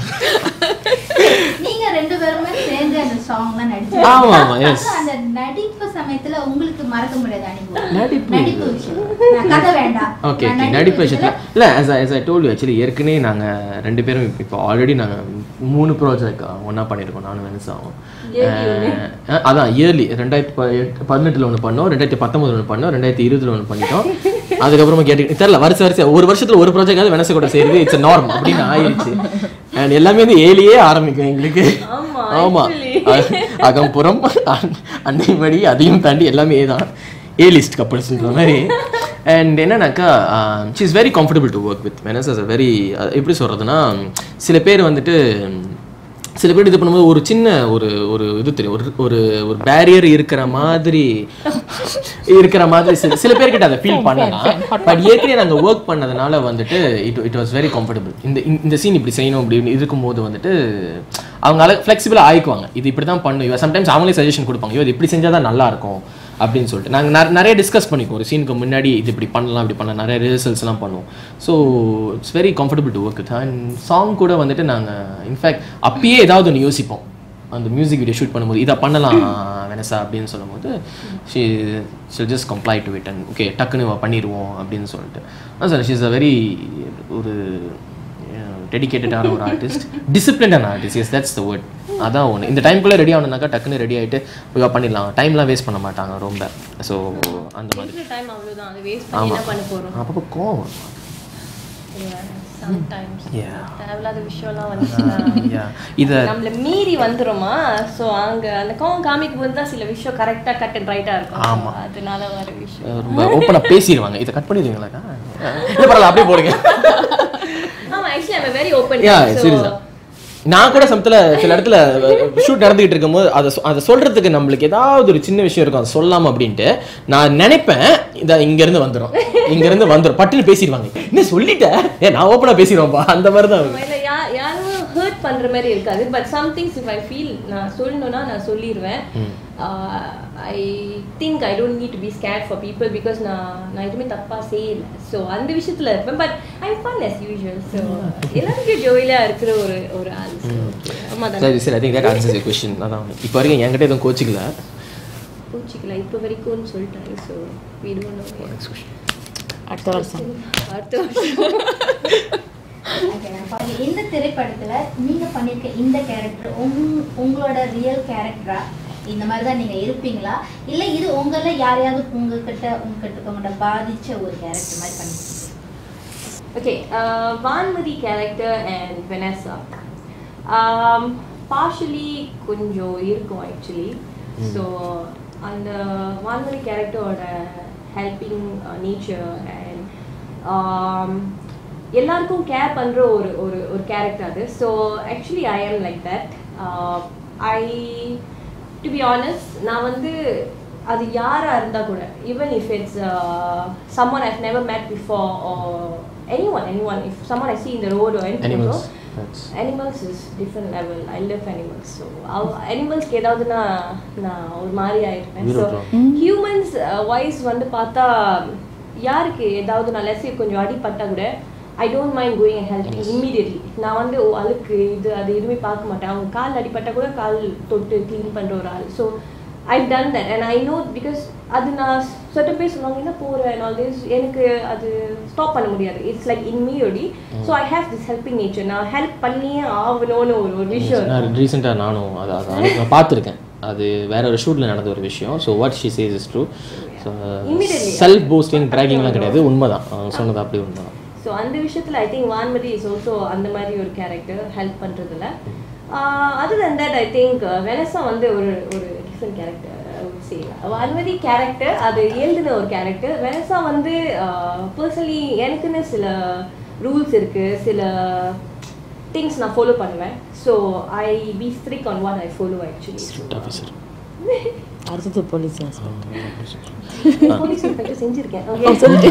நீங்க ரெண்டு பேருமே சேர்ந்து அந்த சாங்லாம் ஆமா, ஆமா, yes. நடிச்சு அந்த நடிப்பு சமயத்துல உங்களுக்கு மறக்க முடியாத அனுபவம் நடிப்பு நடிப்பு விஷயம் நான் கதை வேண்டாம் ஓகே நான் ஓகே நடிப்பு விஷயத்துல இல்லை as I- as I told you actually ஏற்கனவே நாங்கள் ரெண்டு பேரும் இப்போ ஆல்ரெடி நாங்கள் மூணு ப்ராஜெக்ட் ஒன்றா பண்ணியிருக்கோம் நானும் வெனிசாவும் அஹ் அதான் இயர்லி ரெண்டாயிரத்தி ப- எட்டு- பதினெட்டுல ஒன்று பண்ணோம் ரெண்டாயிரத்தி பத்தொம்பதுல ஒன்று பண்ணோம் ரெண்டாயிரத்தி இருபதுல ஒன்று பண்ணிட்டோம் அதுக்கப்புறமா கேட்டு தெரியல வருஷம் வருஷம் ஒரு வருஷத்துல ஒரு ப்ராஜெக்ட் வெனச கூட செய்யுது இட்ஸ் நார்ம் அப்படின்னு ஆயிடுச்சு அண்ட் எல்லாமே வந்து ஏலியே ஆரம்பிக்கும் எங்களுக்கு ஆமா, ஆமா அ- அகம்புறம் அன்- அன்னைமடி அதையும் தாண்டி எல்லாமே தான் ஏ லிஸ்ட் கப்பல்ஸ்ன்ற மாதிரி அண்ட் என்னன்னாக்கா she is very comfortable to work with Vanessa as a very எப்படி சொல்கிறதுனா சில பேர் வந்துட்டு சில பேர் இது பண்ணும்போது ஒரு சின்ன ஒரு ஒரு இது தெரியும் ஒரு ஒரு ஒரு பேரியர் இருக்கிற மாதிரி இருக்கிற மாதிரி சில சில பேர்கிட்ட அதை ஃபீல் பண்ணலாம் பட் ஏற்கனவே நாங்கள் ஒர்க் பண்ணதுனால வந்துட்டு it it was very comfortable இந்த இந்த- இந்த சீன் இப்படி செய்யணும் அப்படின்னு இருக்கும்போது வந்துட்டு அவங்க ஃப்ளெக்சிபிளாக ஆயிக்குவாங்க இது இப்படி தான் பண்ணும் இவ சம்டைம்ஸ் அவங்களே சஜஷன் கொடுப்பாங்க ஐயோ இது இப்படி செஞ்சால் தான் நல்லா இருக்கும் அப்படின்னு சொல்லிட்டு நாங்கள் நிறைய டிஸ்கஸ் பண்ணிக்குவோம் ஒரு சீனுக்கு முன்னாடி இது இப்படி பண்ணலாம் இப்படி பண்ணலாம் நிறைய ரிஹர்சல்ஸ்லாம் பண்ணுவோம் so it's very comfortable to work with and song கூட வந்துட்டு நாங்கள் இன்ஃபேக்ட் அப்பயே ஏதாவது ஒன்று யோசிப்போம் அந்த மியூசிக் வீடியோ ஷூட் பண்ணும்போது இதை பண்ணலாம் வெனசா அப்படின்னு சொல்லும்போது she she'll just comply to it and okay டக்குன்னு இவ பண்ணிடுவோம் அப்படின்னு சொல்லிட்டு அதான் sir she is a very ஒரு டெடிக்கேட்டடான ஒரு ஆர்டிஸ்ட் டிசிப்ளின்டான artist yes that's the word அதான் ஒன்று இந்த டைம்குள்ளே ரெடி ஆகணுனாக்கா டக்குன்னு ரெடி ஆகிட்டு இவ பண்ணிடலாம் டைம்லாம் வேஸ்ட் பண்ண மாட்டாங்க ரொம்ப ஸோ அந்த மாதிரி டைம் அவ்வளவுதான் அது வேஸ்ட் பண்ணி என்ன பண்ண போறோம் அப்பப்போ கோவம் வரும். Sometimes Yeah. தேவையில்லாத விஷயம்லாம் வந்துச்சுன்னா Yeah. இதை நம்மள மீறி வந்துருமா சோ அங்க அந்த கோவம் காமிக்கும் போது தான் சில விஷயம் கரெக்டா கட் அண்ட் ரைட்டா இருக்கும் ஆமா. So, அதனால வர விஷயம் அஹ், ரொம்ப ஓப்பனாக பேசிடுவாங்க இதை கட் பண்ணிடுவீங்களாக்கா இல்லை பரவாயில்ல அப்படியே போடுங்க ஆமா actually I'm very open yeah சீரியஸா நான் கூட சமத்துல சில இடத்துல ஷூட் நடந்துகிட்டு இருக்கும்போது அதை சொ- அதை சொல்றதுக்கு நம்மளுக்கு ஏதாவது ஒரு சின்ன விஷயம் இருக்கும் அதை சொல்லலாம் அப்படின்ட்டு நான் நினைப்பேன் இந்த இங்க இருந்து வந்துடும் இங்க இருந்து வந்துடும் பட்டுன்னு பேசிடுவாங்க என்ன சொல்லிட்டேன் ஏ நான் ஓப்பனா பேசிடுவேன்ப்பா அந்த மாதிரி தான் இருக்கும். இல்ல யா யாரும் ஹர்ட் பண்ற மாதிரி இருக்காது but some things if I feel நான் சொல்லணும்னா நான் சொல்லிடுவேன் I think I don't need to be scared for people because நான் நான் எதுவுமே தப்பா செய்யல ஸோ அந்த விஷயத்துல இருப்பேன் but I fun as usual so எல்லாருக்கும் ஜோயிலா இருக்கிற ஒரு ஒரு ஆள் So, ஆமா தானே சரி சரி I think that answers you question அதான் இப்போ வரைக்கும் என்கிட்ட எதுவும் கோச்சிக்கல பூச்சிக்கலாம் இப்போ வரைக்கும்னு சொல்லிட்டாங்க ஸோ வீடு ஒன்று அடுத்த வருஷம் அடுத்த வருஷம் Okay, நான் பாருங்க, இந்த திரைப்படத்துல நீங்க பண்ணிருக்க இந்த கேரக்டர் உங்களோட ரியல் கேரக்டரா இந்த மாதிரி தான் நீங்க இருப்பீங்களா இல்ல இது உங்கள யாரையாவது உங்ககிட்ட உங்ககிட்ட உங்கள்கிட்ட பாதிச்ச ஒரு கேரக்டர் மாதிரி பண்ணிருக்கீங்க okay Vanmathi character and Vanessa partially கொஞ்சம் இருக்கும் ஆக்சுவலி ஸோ அந்த வான்மதி கேரக்டரோட ஹெல்பிங் நேச்சர் அண்ட் எல்லாருக்கும் கேர் பண்ணுற ஒரு ஒரு ஒரு கேரக்டர் அது so actually I am like that I to be honest நான் வந்து அது யாரா இருந்தா கூட even if it's someone I've never met before or anyone anyone if someone I see in the road or anything Animals. also, That's- animals is different level I love animals so அனிமல்ஸ்க்கு ஏதாவதுனா நான் ஒரு மாதிரி ஆயிருப்பேன் so விருப்பம். Humans wise வந்து பார்த்தா யாருக்கு ஏதாவது நான் லெஸ் கொஞ்சம் அடிப்பட்டா கூட I don't mind going and help immediately நான் வந்து ஓ அழுக்கு இது அது எதுவுமே பார்க்க மாட்டேன் அவங்க கால் அடிப்பட்டா கூட கால் தொட்டு க்ளீன் பண்ணுற ஒரு ஆள் so I done that and I know because அது நான் சர்டன் பேர் சொல்லுவாங்க என்ன போகிறேன் ஆல் திஸ் எனக்கு அது ஸ்டாப் பண்ண முடியாது it's like in me body so I have this helping nature நான் ஹெல்ப் பண்ணியே ஆகணும்னு ஒரு ஒரு விஷயம் இருக்கு. நான் ரீசெண்டாக நானும் அதை அதை அன்னைக்கு நான் பார்த்துருக்கேன் அது வேற ஒரு ஷூட்டில் நடந்த ஒரு விஷயம் so what she says is true so Immediately. Self posting ட்ராகிங்லாம் கிடையாது உண்மைதான் அவங்க சொன்னது அப்படி உண்மைதான் ஸோ அந்த விஷயத்தில் I think Vanmathi is also அந்த மாதிரி ஒரு கேரக்டர் ஹெல்ப் பண்ணுறதுல அது தன் தட் ஐ திங்க் வெனசா வந்து ஒரு ஒரு டிஃப்ரெண்ட் கேரக்டர் வான்மதி கேரக்டர் அது எழுதின ஒரு கேரக்டர் வெனசா வந்து பர்சனலி எனக்குன்னு சில ரூல்ஸ் இருக்குது சில திங்ஸ் நான் ஃபாலோ பண்ணுவேன் so I be strict on what I follow actually officer அடுத்தது போலீஸ் போலீஸ் இன்ஸ்பெக்டர் செஞ்சுருக்கேன் ஓகே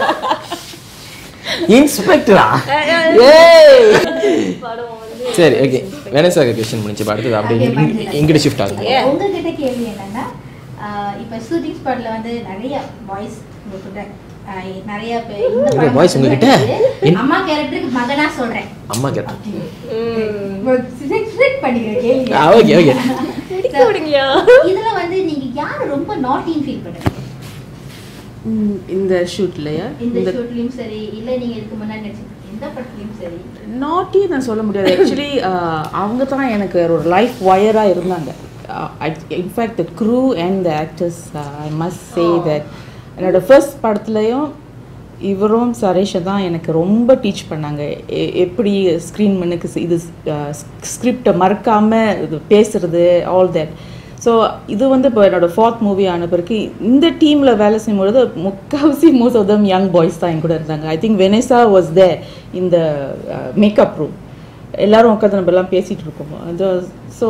இன்ஸ்பெக்டரா படம் வந்து சரி ஓகே வெனசாக கொஸ்டின் முடிஞ்சு இப்போ அடுத்தது அப்படியே இங்க- இங்கிட்டு ஷிஃப்ட் ஆகுது உங்ககிட்ட கேள்வி என்னன்னா ஆஹ் இப்ப ஷூட்டிங் ஸ்பாட்ல வந்து நிறைய பாய்ஸ் உங்ககிட்ட ஆஹ் நிறைய பேர் இந்த நிறைய படம் boys உங்ககிட்ட? வந்து அம்மா கேரக்டருக்கு மகனா சொல்றேன் அம்மா கேட்டேன் Select பண்ணிக்கிறேன் கேள்வி ஓகே ஓகே பிடிக்க விடுங்கயா இதுல வந்து நீங்க யாரு ரொம்ப நாட்டின்னு ஃபீல் பண்ணுறீங்க இந்த ஷூட்லையா இந்த ஷூட்லயும் சரி இல்ல நீங்க இதுக்கு முன்னாடி நடிச்ச எந்த படத்துலயும் சரி நாட்டி நான் சொல்ல முடியாது ஆக்சுவலி அவங்க தான் எனக்கு ஒரு லைஃப் ஒயராக இருந்தாங்க in fact the crew and the actors I must say that என்னோட ஃபர்ஸ்ட் படத்துலையும் இவரும் சரேஷை தான் எனக்கு ரொம்ப டீச் பண்ணாங்க எ- எப்படி ஸ்க்ரீன் மண்ணுக்கு இது ஸ்கிரிப்டை மறக்காமல் இது பேசுறது ஆல் தட் ஸோ இது வந்து இப்போ என்னோட ஃபோர்த் மூவி ஆன பிறகு இந்த டீமில் வேலை செய்யும்பொழுது முக்கால்வாசி most of them young boys தான் என் கூட இருந்தாங்க I think Vanessa was they இந்த மேக்கப் ரூம் எல்லாரும் உட்காந்து நம்ம எல்லாம் பேசிகிட்டு இருக்கோம் அது ஸோ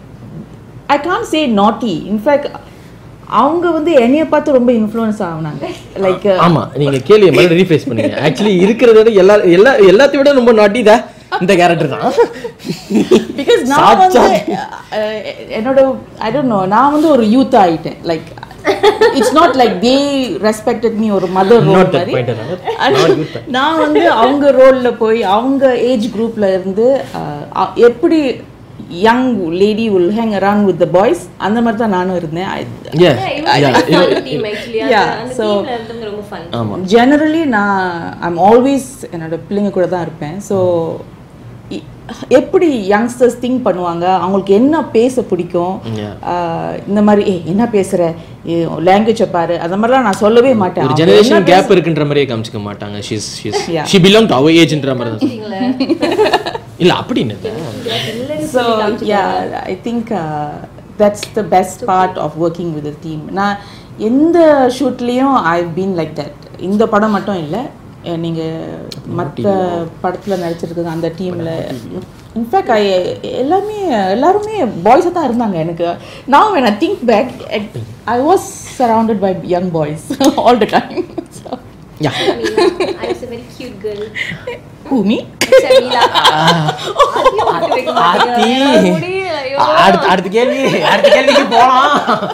ஐ கான் சே நாட்டி இன்ஃபேக்ட் அவங்க வந்து என்னைய பார்த்து ரொம்ப இன்ஃப்ளூயன்ஸ் ஆகுனாங்க லைக் ஆமா நீங்க கேள்வி மறுபடியும் ரீஃபேஸ் பண்ணுங்க ஆக்சுவலி இருக்கிறத விட எல்லா எல்லா எல்லாத்தையும் விட ரொம்ப நாட்டி தான் இந்த கேரக்டர் தான் பிகாஸ் நான் வந்து அஹ், என்னோட ஐ டோன்ட் நோ நான் வந்து ஒரு யூத் ஆயிட்டேன் like it's not like they respected me ஒரு மதர் ரோல் Not that மாதிரி point அதாவது. ஆனா, நான் youth தான். நான் வந்து அவங்க ரோல்ல போய் அவங்க ஏஜ் குரூப்ல இருந்து அஹ், அ- எப்படி young lady will hang around with the boys அந்த மாதிரி தான் நானும் இருந்தேன் I- Yeah, yeah, இது- டீம் ஆக்சுவலி Yeah, அந்த so- டீம்ல இருந்தவங்க ரொம்ப ஃபன் ஆமா ஜெனரலி நான் ஐம் ஆல்வேஸ் என்னோட பிள்ளைங்க கூட தான் இருப்பேன் ஸோ எப்படி யங்ஸ்டர்ஸ் திங்க் பண்ணுவாங்க அவங்களுக்கு என்ன பேச பிடிக்கும் Yeah. ஆஹ் இந்த மாதிரி ஏ என்ன பேசுற லாங்குவேஜை பாரு அந்த மாதிரிலாம் நான் சொல்லவே மாட்டேன் ஒரு அவங்க ஜெனரேஷன் என்ன கேப் இருக்குன்ற மாதிரியே காமிச்சிக்க மாட்டாங்க she's she's Yeah. She belong to our ஏஜ்ன்ற மாதிரி தான் இல்ல அப்படி என்ன so yeah I think that's the best part of working with team நான் எந்த ஷூட்லேயும் ஐ பீன் லைக் தட் இந்த படம் மட்டும் இல்லை நீங்கள் மற்ற படத்தில் நடிச்சிருக்க அந்த டீமில் இன்ஃபேக்ட் ஐ எல்லாமே எல்லாருமே பாய்ஸாக தான் இருந்தாங்க எனக்கு நான் when I think back I was surrounded by young boys all the time yeah I was a very cute girl who me சமீலா அதையும் விட்டு வைக்க மாட்டேங்கிறாங்க. ஆத்தி. என்னால முடியல, ஐயோ. அடுத்த அடுத்த கேள்வி அடுத்த கேள்விக்கு போலாம்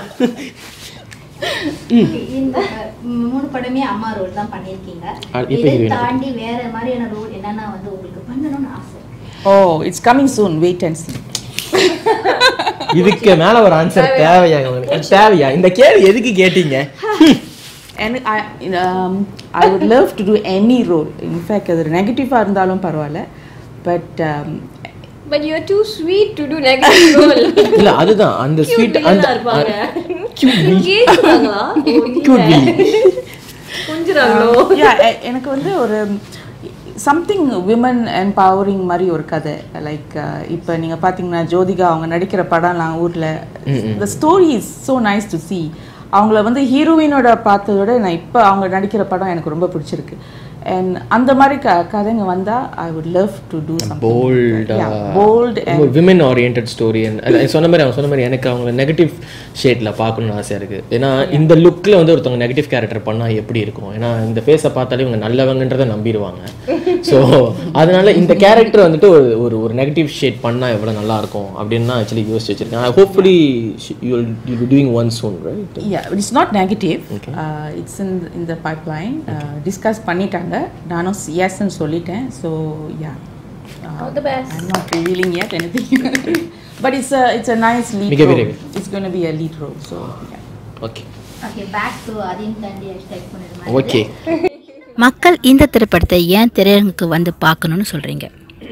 இந்த ம், மூணு படமே அம்மா ரோல் தான் பண்ணியிருக்கீங்க அ- இப்ப இதை heroine. தாண்டி வேற மாதிரியான ரோல் என்னன்னா வந்து உங்களுக்கு பண்ணணும்னு ஆசை oh it's coming soon wait and see இதுக்கு மேல ஒரு ஆன்சர் தேவையா உங்களுக்கு தேவையா இந்த கேள்வி எதுக்கு கேட்டீங்க And I, um, I would love to do any role. In fact, அது நெகட்டிவாக இருந்தாலும் பரவாயில்ல but But you're too sweet to do negative role. இல்ல அதுதான் அந்த Cute ஸ்வீட் villain அந்த ஆ இருப்பாங்க. கேக்குறாங்களா? ஓ, இல்ல. Cute villain. கொஞ்சுறாங்களோ? எனக்கு வந்து ஒரு சம்திங் விமன் எம்பவரிங் மாதிரி ஒரு கதை லைக் இப்போ நீங்கள் பார்த்தீங்கன்னா ஜோதிகா அவங்க நடிக்கிற படம்லாம் ஊரில் the story is so nice to see அவங்கள வந்து ஹீரோயினோட பார்த்ததை விட நான் இப்போ அவங்க நடிக்கிற படம் எனக்கு ரொம்ப பிடிச்சிருக்கு அண்ட் அந்த மாதிரி க கதைங்க வந்தால் I would love to do bold bold ரொம்ப விமன் ஓரியன்ட் ஸ்டோரி சொன்ன மாதிரி அவன் சொன்ன மாதிரி எனக்கு அவங்கள நெகட்டிவ் ஷேட்ல பார்க்கணும்னு ஆசையா இருக்கு ஏன்னா இந்த லுக்ல வந்து ஒருத்தவங்க நெகட்டிவ் கேரக்டர் பண்ணா எப்படி இருக்கும் ஏன்னா இந்த ஃபேஸை பார்த்தாலே இவங்க நல்லவங்கன்றதை நம்பிடுவாங்க ஸோ அதனால இந்த கேரக்டர் வந்துட்டு ஒரு ஒரு ஒரு நெகட்டிவ் ஷேட் பண்ணா எவ்வளவு நல்லா இருக்கும் அப்படின்னு தான் ஆக்சுவலி யோசிச்சு வச்சிருக்கேன் hopefully you you doing one soon right Yeah, it's not negative. Uh, it's in in the pipeline. Uh, discuss பண்ணிட்டாங்க நானும் எஸ்ன்னு சொல்லிட்டேன் so yeah All the best. I'm not revealing yet anything. but it's a it's a nice lead மிக role. விரைவில். It's it's gonna be a lead role so okay okay back to அதையும் தாண்டி hashtag பண்ணிடுமா okay மக்கள் இந்த திரைப்படத்தை ஏன் திரையரங்குக்கு வந்து பார்க்கணும்னு சொல்றீங்க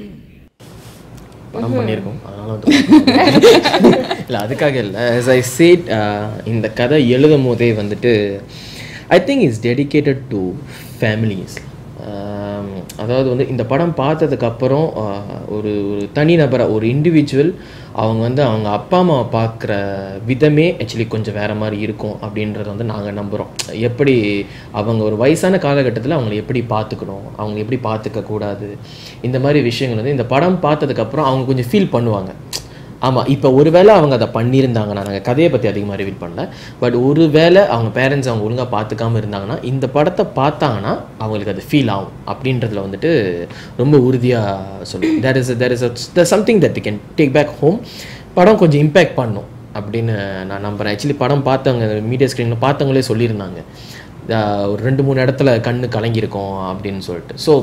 படம் பண்ணியிருக்கோம் அதனால வந்து இல்லை அதுக்காக இல்லை as ஐ சேட் இந்த கதை எழுதும் போதே வந்துட்டு I think is dedicated to families அதாவது வந்து இந்த படம் பார்த்ததுக்கப்புறம் ஒரு ஒரு தனிநபரை ஒரு இண்டிவிஜுவல் அவங்க வந்து அவங்க அப்பா அம்மாவை பார்க்குற விதமே ஆக்சுவலி கொஞ்சம் வேறு மாதிரி இருக்கும் அப்படின்றத வந்து நாங்கள் நம்புகிறோம் எப்படி அவங்க ஒரு வயசான காலகட்டத்தில் அவங்கள எப்படி பார்த்துக்கணும் அவங்க எப்படி பார்த்துக்க கூடாது இந்த மாதிரி விஷயங்கள் வந்து இந்த படம் பார்த்ததுக்கப்புறம் அவங்க கொஞ்சம் ஃபீல் பண்ணுவாங்க ஆமாம் இப்போ ஒருவேளை அவங்க அதை பண்ணியிருந்தாங்கன்னா நாங்கள் கதையை பற்றி அதிகமாக ரிவீல் பண்ணல பட் ஒருவேளை அவங்க பேரண்ட்ஸ் அவங்க ஒழுங்காக பார்த்துக்காம இருந்தாங்கன்னா இந்த படத்தை பார்த்தாங்கன்னா அவங்களுக்கு அது ஃபீல் ஆகும் அப்படின்றதுல வந்துட்டு ரொம்ப உறுதியாக சொல்லுவோம் there is there is the something that you can take back home படம் கொஞ்சம் இம்பேக்ட் பண்ணும் அப்படின்னு நான் நம்புகிறேன் ஆக்சுவலி படம் பார்த்தவங்க மீடியா ஸ்க்ரீனில் பார்த்தவங்களே சொல்லியிருந்தாங்க ஆஹ் ஒரு ரெண்டு மூணு இடத்துல கண்ணு கலங்கியிருக்கோம் அப்படின்னு சொல்லிட்டு ஸோ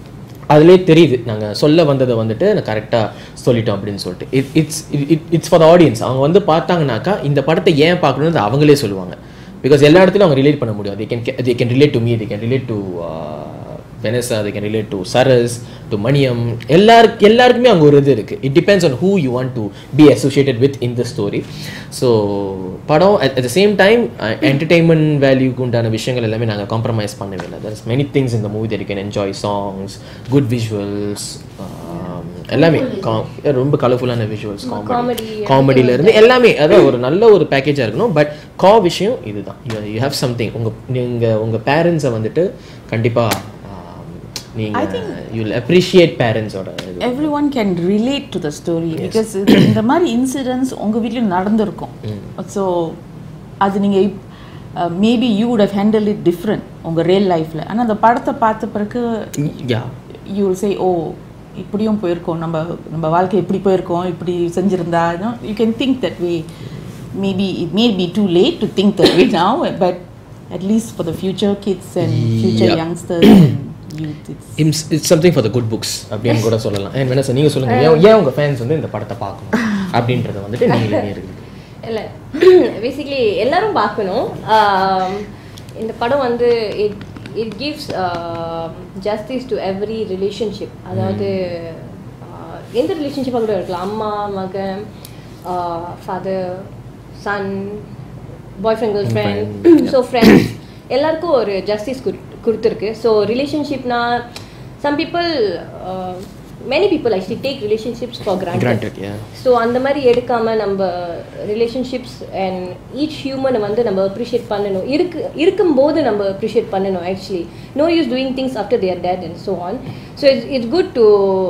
அதிலே தெரியுது நாங்கள் சொல்ல வந்ததை வந்துட்டு நான் கரெக்டாக சொல்லிட்டோம் அப்படின்னு சொல்லிட்டு it it's it it's for the audience அவங்க வந்து பார்த்தாங்கனாக்கா இந்த படத்தை ஏன் பார்க்கணும்னு அவங்களே சொல்லுவாங்க பிகாஸ் எல்லா இடத்துலையும் அவங்க ரிலேட் பண்ண முடியாது they can they can relate to me they can relate to uh, Vanessa they can relate to Saras to Maniam எல்லாருக்கு எல்லாருக்குமே அங்கே ஒரு இது இருக்குது it depends on who you want to be associated with in the story so படம் at the same time entertainment வேல்யூக்கு உண்டான விஷயங்கள் எல்லாமே நாங்கள் காம்ப்ரமைஸ் பண்ணவே இல்லை தர்ஸ் மெனி திங்ஸ் இந்த movie that you can enjoy songs good visuals எல்லாமே com- ரொம்ப கலர்ஃபுல்லான விஷுவல்ஸ் காமெடி காமெடியில இருந்து எல்லாமே அதான் ஒரு நல்ல ஒரு பேக்கேஜாக இருக்கணும் பட் கா விஷயம் இதுதான் யூ ஹேவ் சம்திங் உங்கள் நீங்கள் உங்கள் பேரண்ட்ஸை வந்துட்டு கண்டிப்பாக நீங்கள் யூ அப்ரிஷியேட் பேரண்ட்ஸோட இது everyone can relate to the story because இந்த மாதிரி இன்சிடென்ட்ஸ் உங்கள் வீட்டில் நடந்திருக்கும் ஸோ அது நீங்கள் maybe you would have handled it different உங்கள் ரியல் லைஃப்பில் ஆனால் அந்த படத்தை பார்த்த பிறகு யா யூ வில் சே ஓ இப்படியும் போயிருக்கோம் நம்ம நம்ம வாழ்க்கை இப்படி போயிருக்கோம் இப்படி செஞ்சுருந்தா you can think that way maybe it may be too late to think that way now but at least for the future kids and future youngsters and youth it's it's it's something for the good books அப்படின்னு கூட சொல்லலாம் ஏன் வேணா sir நீங்கள் சொல்லுங்கள் ஏன் ஏன் உங்கள் ஃபேன்ஸ் வந்து இந்த படத்தை பார்க்கணும் அப்படின்றத வந்துட்டு நீங்களே இருக்குது இல்லை பேசிக்லி எல்லாரும் பார்க்கணும் ஆம், இந்த படம் வந்து it it gives justice to every relationship அதாவது ஆஹ், எந்த ரிலேஷன்ஷிப்பாக கூட இருக்கலாம் அம்மா மகன் father son boy friend girl friend so friends எல்லாருக்கும் ஒரு ஜஸ்டிஸ் கொடுத்துருக்கு ஸோ ரிலேஷன்ஷிப்னா some people many people actually take relationships for granted granted yeah so அந்த மாதிரி எடுக்காம நம்ம ரிலேஷன்ஷிப்ஸ் அண்ட் ஈச் ஹியூமனை வந்து நம்ம அப்ரிஷியேட் பண்ணணும் இருக்கு இருக்கும்போது நம்ம அப்ரிஷியேட் பண்ணணும் actually no use doing things after their dead and so on so it's it's good to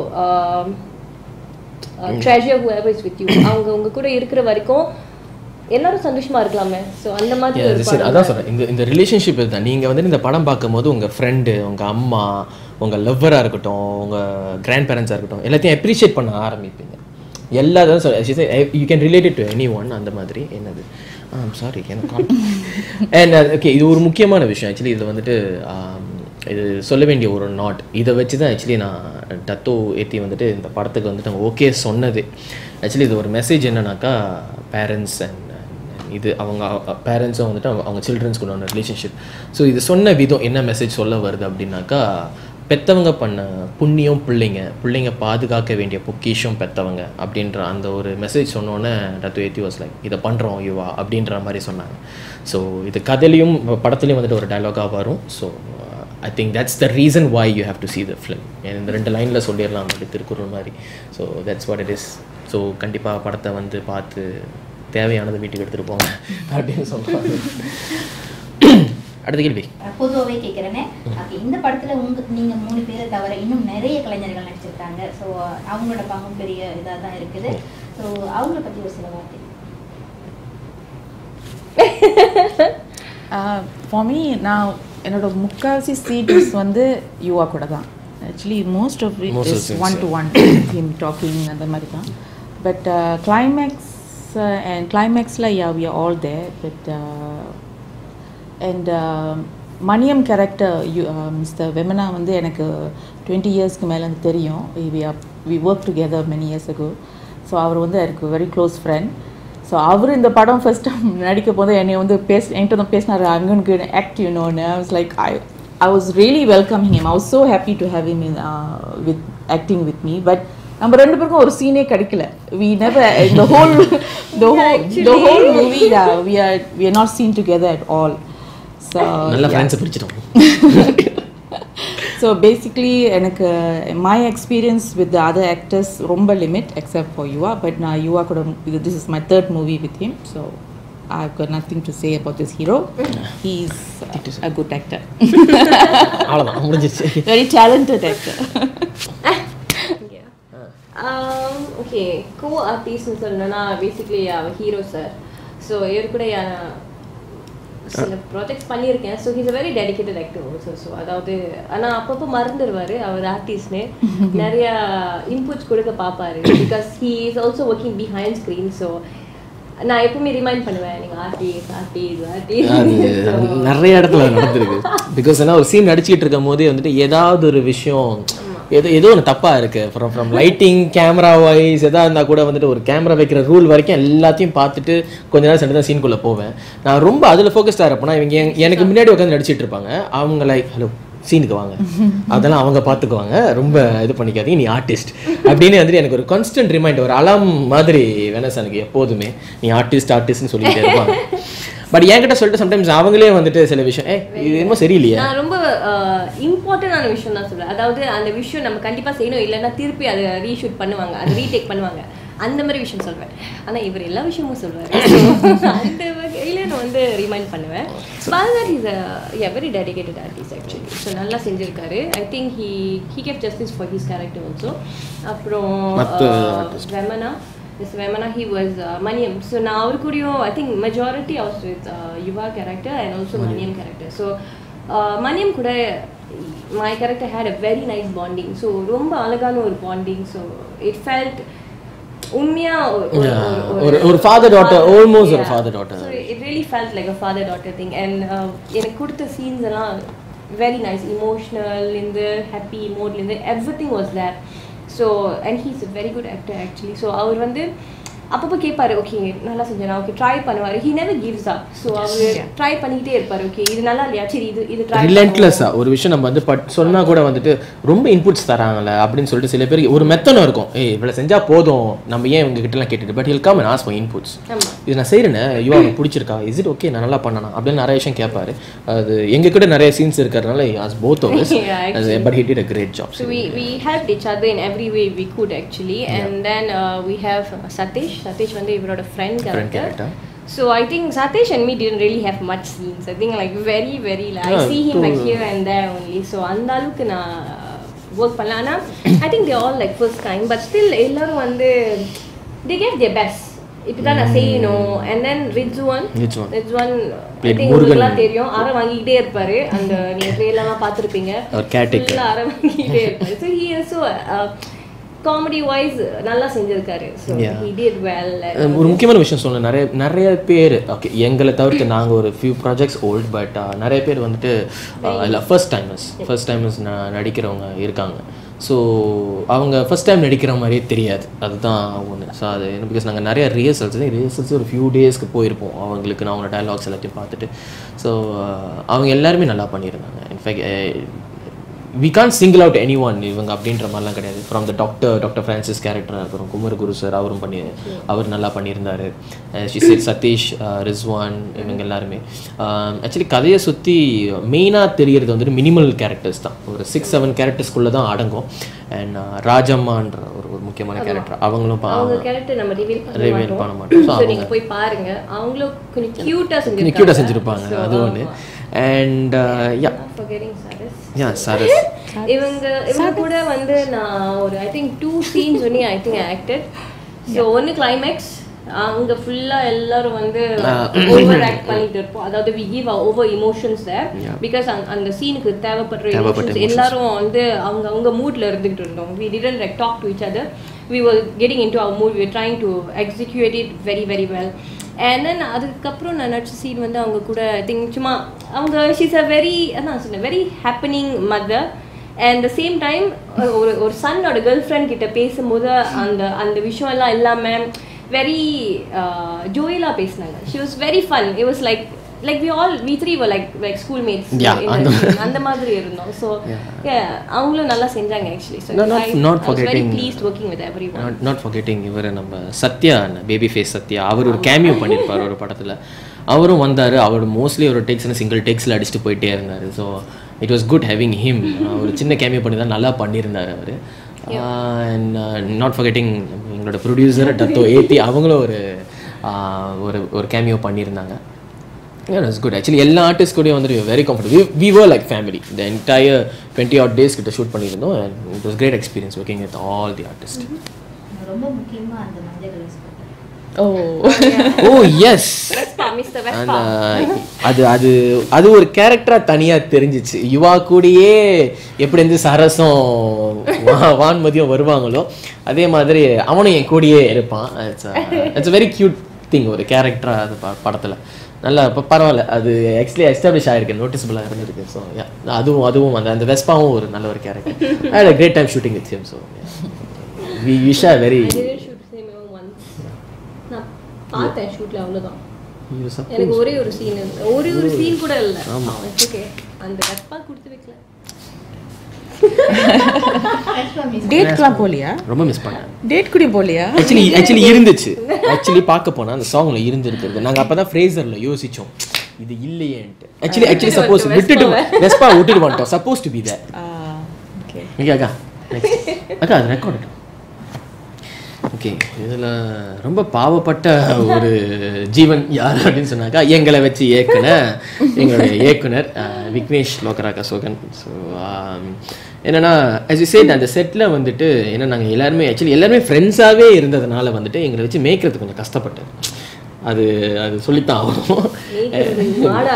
treasure who is with you அவங்க உங்க கூட இருக்கிற வரைக்கும் எல்லாரும் சந்தோஷமா இருக்கலாமே ஸோ அந்த மாதிரி Yeah, ஒரு this is- படம் அதான் சொல்கிறேன் இந்த இந்த ரிலேஷன்ஷிப் இதுதான் நீங்கள் வந்து இந்த படம் பார்க்கும்போது உங்கள் ஃப்ரெண்டு உங்கள் அம்மா உங்கள் லவ்வராக இருக்கட்டும் உங்கள் கிராண்ட் பேரண்ட்ஸாக இருக்கட்டும் எல்லாத்தையும் அப்ரிஷியேட் பண்ண ஆரம்பிப்பீங்க எல்லாரும் சொல்ல you can related to any one அந்த மாதிரி என்னது சாரி எனக்கு அண்ட் ஓகே இது ஒரு முக்கியமான விஷயம் ஆக்சுவலி இது வந்துட்டு um, இது சொல்ல வேண்டிய ஒரு நாட் இதை வச்சு தான் ஆக்சுவலி நான் டத்தோ ஏற்றி வந்துட்டு இந்த படத்துக்கு வந்துட்டு ஓகே சொன்னது ஆக்சுவலி இது ஒரு மெசேஜ் என்னன்னாக்கா பேரண்ட்ஸ் அண்ட் இது அவங்க பேரண்ட்ஸும் வந்துட்டு அவங்க அவங்க சில்ட்ரன்ஸ்க்கு உண்டான ரிலேஷன்ஷிப் ஸோ இது சொன்ன விதம் என்ன மெசேஜ் சொல்ல வருது அப்படின்னாக்கா பெத்தவங்க பண்ண புண்ணியம் பிள்ளைங்க பிள்ளைங்க பாதுகாக்க வேண்டிய பொக்கிஷம் பெத்தவங்க அப்படின்ற அந்த ஒரு மெசேஜ் சொன்னோன்னே டத்து ஏத்தி வாஸ் லைக் இதை பண்ணுறோம் யுவா அப்படின்ற மாதிரி சொன்னாங்க ஸோ இது கதையிலையும் படத்துலையும் வந்துட்டு ஒரு டயலாகாக வரும் so I think that's the reason why you have to see the film இந்த ரெண்டு லைனில் சொல்லிடலாம் அப்படி திருக்குறள் மாதிரி so that's what it is so கண்டிப்பாக படத்தை வந்து பார்த்து தேவையானதை வீட்டுக்கு எடுத்துகிட்டு போங்க அப்படின்னு சொல்கிறாங்க அடுத்த கேள்வி பொதுவாகவே கேட்குறேனே ஓகே இந்த படத்தில் உங்க நீங்கள் மூணு பேரை தவிர இன்னும் நிறைய கலைஞர்கள் நடிச்சிருக்காங்க ஸோ அவங்களோட பங்கும் பெரிய இதாக தான் இருக்குது ஸோ அவங்கள பற்றி ஒரு சில வார்த்தை ஃபார் மீ நான் என்னோட முக்கால்வாசி சீட்ஸ் வந்து யுவா கூட தான் actually most of it Most of is the one to one him talking அந்த மாதிரி தான் பட் கிளைமேக்ஸ் அண்ட் கிளைமேக்ஸில் yeah we all there but and Maniam character you mister Vemana வந்து எனக்கு டுவெண்ட்டி இயர்ஸ்க்கு மேலே தெரியும் we we work together many years ago so அவர் வந்து எனக்கு வெரி க்ளோஸ் ஃப்ரெண்ட் ஸோ அவர் இந்த படம் ஃபர்ஸ்ட் டைம் நடிக்க போது என்னை வந்து பேச என்கிட்ட வந்து பேசினாரு அங்கனுக்கு ஆக்ட் யூனோன்னு I was like I I was really welcoming him I was so happy to have him with acting with me but நம்ம ரெண்டு பேருக்கும் ஒரு சீனே கிடைக்கல we never the whole the whole the whole movie yeah, we are we are not seen together at all so நல்ல yeah. ஃப்ரெண்ட்ஸை பிடிச்சிட்டோம் so basically எனக்கு my experience with other actors ரொம்ப limit except for Yuva but நான் யுவா கூட இது this is my third movie with him so I got nothing to say about this hero he's a good actor அவ்வளோதான் முடிஞ்சிருச்சு very talented actor okay co ஆர்டிஸ்ட்னு சொல்லணும்னா basically அவர் hero sir so இவர் கூட யா- சில ப்ராஜெக்ட்ஸ் பண்ணியிருக்கேன் so he's a very dedicated actor also so அதாவது ஆனால் அப்பப்போ மறந்துடுவார் அவர் ஆர்டிஸ்ட்னு நிறைய இன்புட்ஸ் கொடுக்க பார்ப்பாரு because he is also working behind screen so நான் எப்பவுமே ரிமைண்ட் பண்ணுவேன் நீங்கள் ஆர்டிஸ்ட் ஆர்டிஸ்ட் அது ஆர்டிஸ்ட் நிறைய இடத்துல அது நடந்திருக்கு பிகாஸ் ஏன்னா ஒரு சீன் நடிச்சிட்டு இருக்கும் போதே வந்துட்டு ஏதாவது ஒரு விஷயம் ஏதோ ஏதோ ஒன்று தப்பாக இருக்கு from from lighting camera wise எதாக இருந்தால் கூட வந்துட்டு ஒரு கேமரா வைக்கிற ரூல் வரைக்கும் எல்லாத்தையும் பார்த்துட்டு கொஞ்ச நேரம் சென்று தான் சீனுக்குள்ளே போவேன் நான் ரொம்ப அதில் ஃபோக்கஸ்டாக இருப்பேன்னா இவங்க என்- எனக்கு முன்னாடி உட்காந்து நடிச்சிட்டு இருப்பாங்க அவங்க லைக் ஹலோ சீனுக்கு வாங்க அதெல்லாம் அவங்க பார்த்துக்குவாங்க ரொம்ப இது பண்ணிக்காதீங்க நீ ஆர்டிஸ்ட் அப்படின்னு வந்துட்டு எனக்கு ஒரு கான்ஸ்டன்ட் ரிமைண்ட் ஒரு அலாம் மாதிரி வேணாம் எனக்கு எப்போதுமே நீ ஆர்டிஸ்ட் ஆர்டிஸ்ட்னு சொல்லிட்டு இருப்பாங்க பட் என்கிட்ட சொல்லிட்டு சம்டைம்ஸ் அவங்களே வந்துட்டு சில விஷயம் ஏ இது என்னமோ சரியில்லையா நான் ரொம்ப இம்பார்ட்டண்டான விஷயம் தான் சொல்றேன் அதாவது அந்த விஷயம் நம்ம கண்டிப்பா செய்யணும் இல்லைன்னா திருப்பி அதை ரீஷூட் பண்ணுவாங்க அதை ரீடேக் பண்ணுவாங்க அந்த மாதிரி விஷயம் சொல்வேன் ஆனா இவர் எல்லா விஷயமும் சொல்வாரு So, அந்த வகையில நான் வந்து ரிமைண்ட் பண்ணுவேன் பாலர் is a very dedicated artist actually so நல்லா செஞ்சிருக்காரு I think he he gave justice for his character also அப்புறம் மத்த வெமனா This Vemana, he was uh, Maniam. So now our Kuryo, I think majority I was with uh, Yuva character and also Maniam character. So uh, Maniam kuda my character had a very nice bonding. So ரொம்ப அழகான ஒரு bonding. So it felt உண்மையா ஒரு- ஒரு- Yeah. ஒரு- ஒரு- ஒரு father daughter, father- almost ஒரு yeah. father daughter. So it really felt like a father daughter thing and uh, எனக்கு கொடுத்த சீன்ஸ் எல்லாம் வெரி நைஸ் இமோஷனல் இருந்து ஹாப்பி மோட்லேருந்து everything was there so and he's a very good actor actually so அவர் வந்து அப்பப்போ கேட்பாரு okay நல்லா செஞ்சேனா ஓகே ட்ரை பண்ணுவார் he never gives up so அவர் ட்ரை பண்ணிக்கிட்டே இருப்பார் ஓகே இது நல்லா இல்லையா சரி இது இது ட்ரை ரிலன்ட்லெஸ்ஸாக ஒரு விஷயம் நம்ம வந்து பட் சொன்னால் கூட வந்துட்டு ரொம்ப இன்புட்ஸ் தராங்கல்ல அப்படின்னு சொல்லிட்டு சில பேருக்கு ஒரு மெத்தனம் இருக்கும் ஏய் இவ்வளோ செஞ்சால் போதும் நம்ம ஏன் இவங்க கிட்டலாம் கேட்டுட்டு but he'll come and ask for inputs ஆமா. இது நான் செய்கிறேன்னு ஐயோ அவங்க பிடிச்சிருக்கா இஸ் இட் ஓகே நான் நல்லா பண்ணனா அப்படின்னு நிறைய விஷயம் கேட்பாரு அது எங்க கிட்ட நிறைய சீன்ஸ் இருக்கிறதுனால as both of Yeah, but he did a great job So we, we helped each other in every way we could actually. And then uh, we have uh, Satish. Satish வந்து இவரோட friend Friend character. character. So I think Satish and me didn't really have much scenes. I think like very very like I Yeah, see him like too. here and there only. So அந்த அளவுக்கு நான் work பண்ணல ஆனா I think they all like first time but still எல்லாரும் வந்து they gave their best. இப்படிதான் நான் செய்யணும் and then Rizwan Rizwan. Rizwan Played I Murugan. உங்களுக்கு தெரியும் அரை வாங்கிக்கிட்டே இருப்பாரு அந்த நீங்க ட்ரெயிலெல்லாம் பார்த்துருப்பீங்க அவர் caretaker. ஃபுல்லாக ஆரம்பிக்கிட்டே இருப்பாரு so he also comedy wise நல்லா செஞ்சிருக்காரு so Yeah. He did well ஒரு முக்கியமான விஷயம் சொல்லணும் நிறைய நிறைய பேர் ஓகே எங்களை தவிர்த்து நாங்கள் ஒரு ஃபியூ ப்ராஜெக்ட்ஸ் ஓல்ட் பட் நிறைய பேர் வந்துட்டு இல்லை ஃபர்ஸ்ட் டைமர்ஸ் ஃபர்ஸ்ட் டைமர்ஸ் நடிக்கிறவங்க இருக்காங்க ஸோ அவங்க ஃபர்ஸ்ட் டைம் நடிக்கிற மாதிரியே தெரியாது அதுதான் ஒன்று ஸோ அது பிகாஸ் நாங்கள் நிறைய ரிஹர்சல்ஸ் ரிஹர்சல்ஸ் ஒரு ஃபியூ டேஸ்க்கு போயிருப்போம் அவங்களுக்கு நான் அவங்க டயலாக்ஸ் எல்லாத்தையும் பார்த்துட்டு ஸோ அவங்க எல்லாருமே நல்லா பண்ணியிருந்தாங்க in fact we can single out any one இவங்க அப்படின்ற மாதிரிலாம் கிடையாது from the doctor doctor Francis கேரக்டராக இருக்கிறோம் குமரகுரு சார் அவரும் பண்ணி அவர் நல்லா பண்ணியிருந்தாரு ஷிசேர் சதீஷ் அஹ், ரிஸ்வான் இவங்க எல்லாருமே ஆக்சுவலி கதையை சுற்றி மெயினாக தெரியறது வந்துட்டு மினிமல் கேரக்டர்ஸ் தான் ஒரு சிக்ஸ் செவன் கேரக்டர்ஸ்குள்ளே தான் அடங்கும் அண்ட் ராஜம்மான்ற ஒரு ஒரு முக்கியமான கேரக்டர் அவங்களும் பா- அவங்க கேரக்டர் நம்ம ரிவீல் பண்ண Reveal மாட்டோம் பண்ண மாட்டோம். So ஸோ நீங்க போய் பாருங்க அவங்களும் கொஞ்சம் கியூட்டா கொஞ்சம் செஞ்சிருக்காங்க க்யூட்டாக செஞ்சுருப்பாங்க அது ஒன்று and yeah forgetting Saras yeah Saras இவங்க இவங்க கூட வந்து நான் ஒரு I think two scenes only I think acted so ஒன்று கிளைமேக்ஸ் அங்க ஃபுல்லா எல்லாரும் வந்து ஓவர் ஆக்ட் பண்ணிட்டு இருப்போம் அதாவது we give over emotions there because அந்த சீனுக்கு தேவைப்படுற தேவைப்பட்ட emotions எல்லாரும் வந்து அவங்க அவங்க மூட்ல இருந்துகிட்டு இருந்தோம் we didn't like talk to each other we were getting into our mood we were trying to execute it very very well and then அதுக்கப்புறம் நான் நடிச்ச சீன் வந்து அவங்க கூட ஐ திங்க் சும்மா அவங்க ஷீஸ் அ வெரி அதான் சொன்னேன் very happening mother and the same time ஒரு ஒரு சன்னோட கேர்ள் ஃப்ரெண்ட் கிட்ட பேசும்போது அந்த அந்த விஷயம் எல்லாம் இல்லாமல் வெரி ஜோயிலா பேசினாங்க she was very fun it was like like we all we three were like like school mates Yeah, அந்த- அந்த மாதிரி இருந்தோம் ஸோ அவங்களும் நல்லா செஞ்சாங்க actually so No, not- not very forgetting- pleased working with every one not not forgetting இவர் நம்ம Sathya baby face Sathya அவர் ஒரு கேமியோ பண்ணியிருப்பார் ஒரு படத்தில் அவரும் வந்தார் அவர் மோஸ்ட்லி ஒரு டேக்ஸ் சிங்கிள் டேக்ஸில் அடிச்சுட்டு போயிட்டே இருந்தார் so it was good having him ஒரு சின்ன கேமியோ பண்ணி தான் நல்லா பண்ணியிருந்தார் அவர் அண்ட் நாட் forgetting எங்களோட ப்ரொடியூசர் டத்தோ ஏத்தி அவங்களும் ஒரு uh, ஒரு ஒரு கேமியோ பண்ணியிருந்தாங்க Yeah, that's good. Actually, எல்லா ஆர்டிஸ்ட் கூடயும் வந்துட்டு very comfortable we were like family the entire twenty odd days கிட்ட ஷூட் பண்ணியிருந்தோம் and it was great experience working with all the artist ரொம்ப முக்கியமா அந்த மஞ்சள் யூஸ் ஓ ஓ எஸ் வெஸ்பா மிஸ்டர் அந்த வெஸ்பா அது அது அது ஒரு கேரக்டரா தனியா தெரிஞ்சிச்சு யுவா கூடயே எப்படி வந்து சரசும் வா- வான்மதியும் வருவாங்களோ அதே மாதிரி அவனும் என் கூடயே இருப்பான் இட்ஸ் வெரி கியூட் திங் ஒரு கேரக்டரா அது ப- படத்துல நல்லா இப்போ பரவாயில்ல அது ஆக்சுவலி எஸ்டாப்ளிஷ் ஆயிருக்கு நோட்டிசபிளாக இருந்திருக்கு ஸோ அதுவும் அதுவும் அந்த அந்த வெஸ்பாவும் ஒரு நல்ல ஒரு character I great time shooting with him so we wish are very I didn't shoot same even once. நான் பார்த்தேன் ஷூட்ல அவ்வளவுதான் எனக்கு ஒரே ஒரு சீன் ஒரே ஒரு சீன் கூட இல்ல ஓகே அந்த வெப்பா கொடுத்து வைக்கல டேட்க்குலாம் போலியா ரொம்ப மிஸ் பண்ணேன் டேட் கூடயும் போலியா ஆக்சுவலி ஆக்சுவலி இருந்துச்சு ஆக்சுவலி பார்க்க போனா அந்த சாங்ல இருந்திருக்கிறது நாங்க அப்பதான் ஃப்ரேசர்ல யோசிச்சோம் இது இல்லையேன்ட்டு ஆக்சுவலி ஆக்சுவலி சப்போஸ் விட்டுட்டு வெஸ்பா விட்டுட்டு வந்துட்டோம் suppose to be there okay okay அக்கா next. அக்கா அது ரெக்கார்ட் ஓகே இதில் ரொம்ப பாவப்பட்ட ஒரு ஜீவன் யார் அப்படின்னு சொன்னாக்கா எங்களை வச்சு இயக்குன எங்களுடைய இயக்குனர் அஹ், விக்னேஷ் லோகராக சோகன் ஸோ என்னன்னா as you said அந்த செட்டில் வந்துட்டு ஏன்னா நாங்கள் எல்லாருமே ஆக்சுவலி எல்லாருமே ஃப்ரெண்ட்ஸாகவே இருந்ததுனால வந்துட்டு எங்களை வச்சு மேய்க்கிறதுக்கு கொஞ்சம் கஷ்டப்பட்டேன் அது அது சொல்லித்தான் ஆகணும் மாடா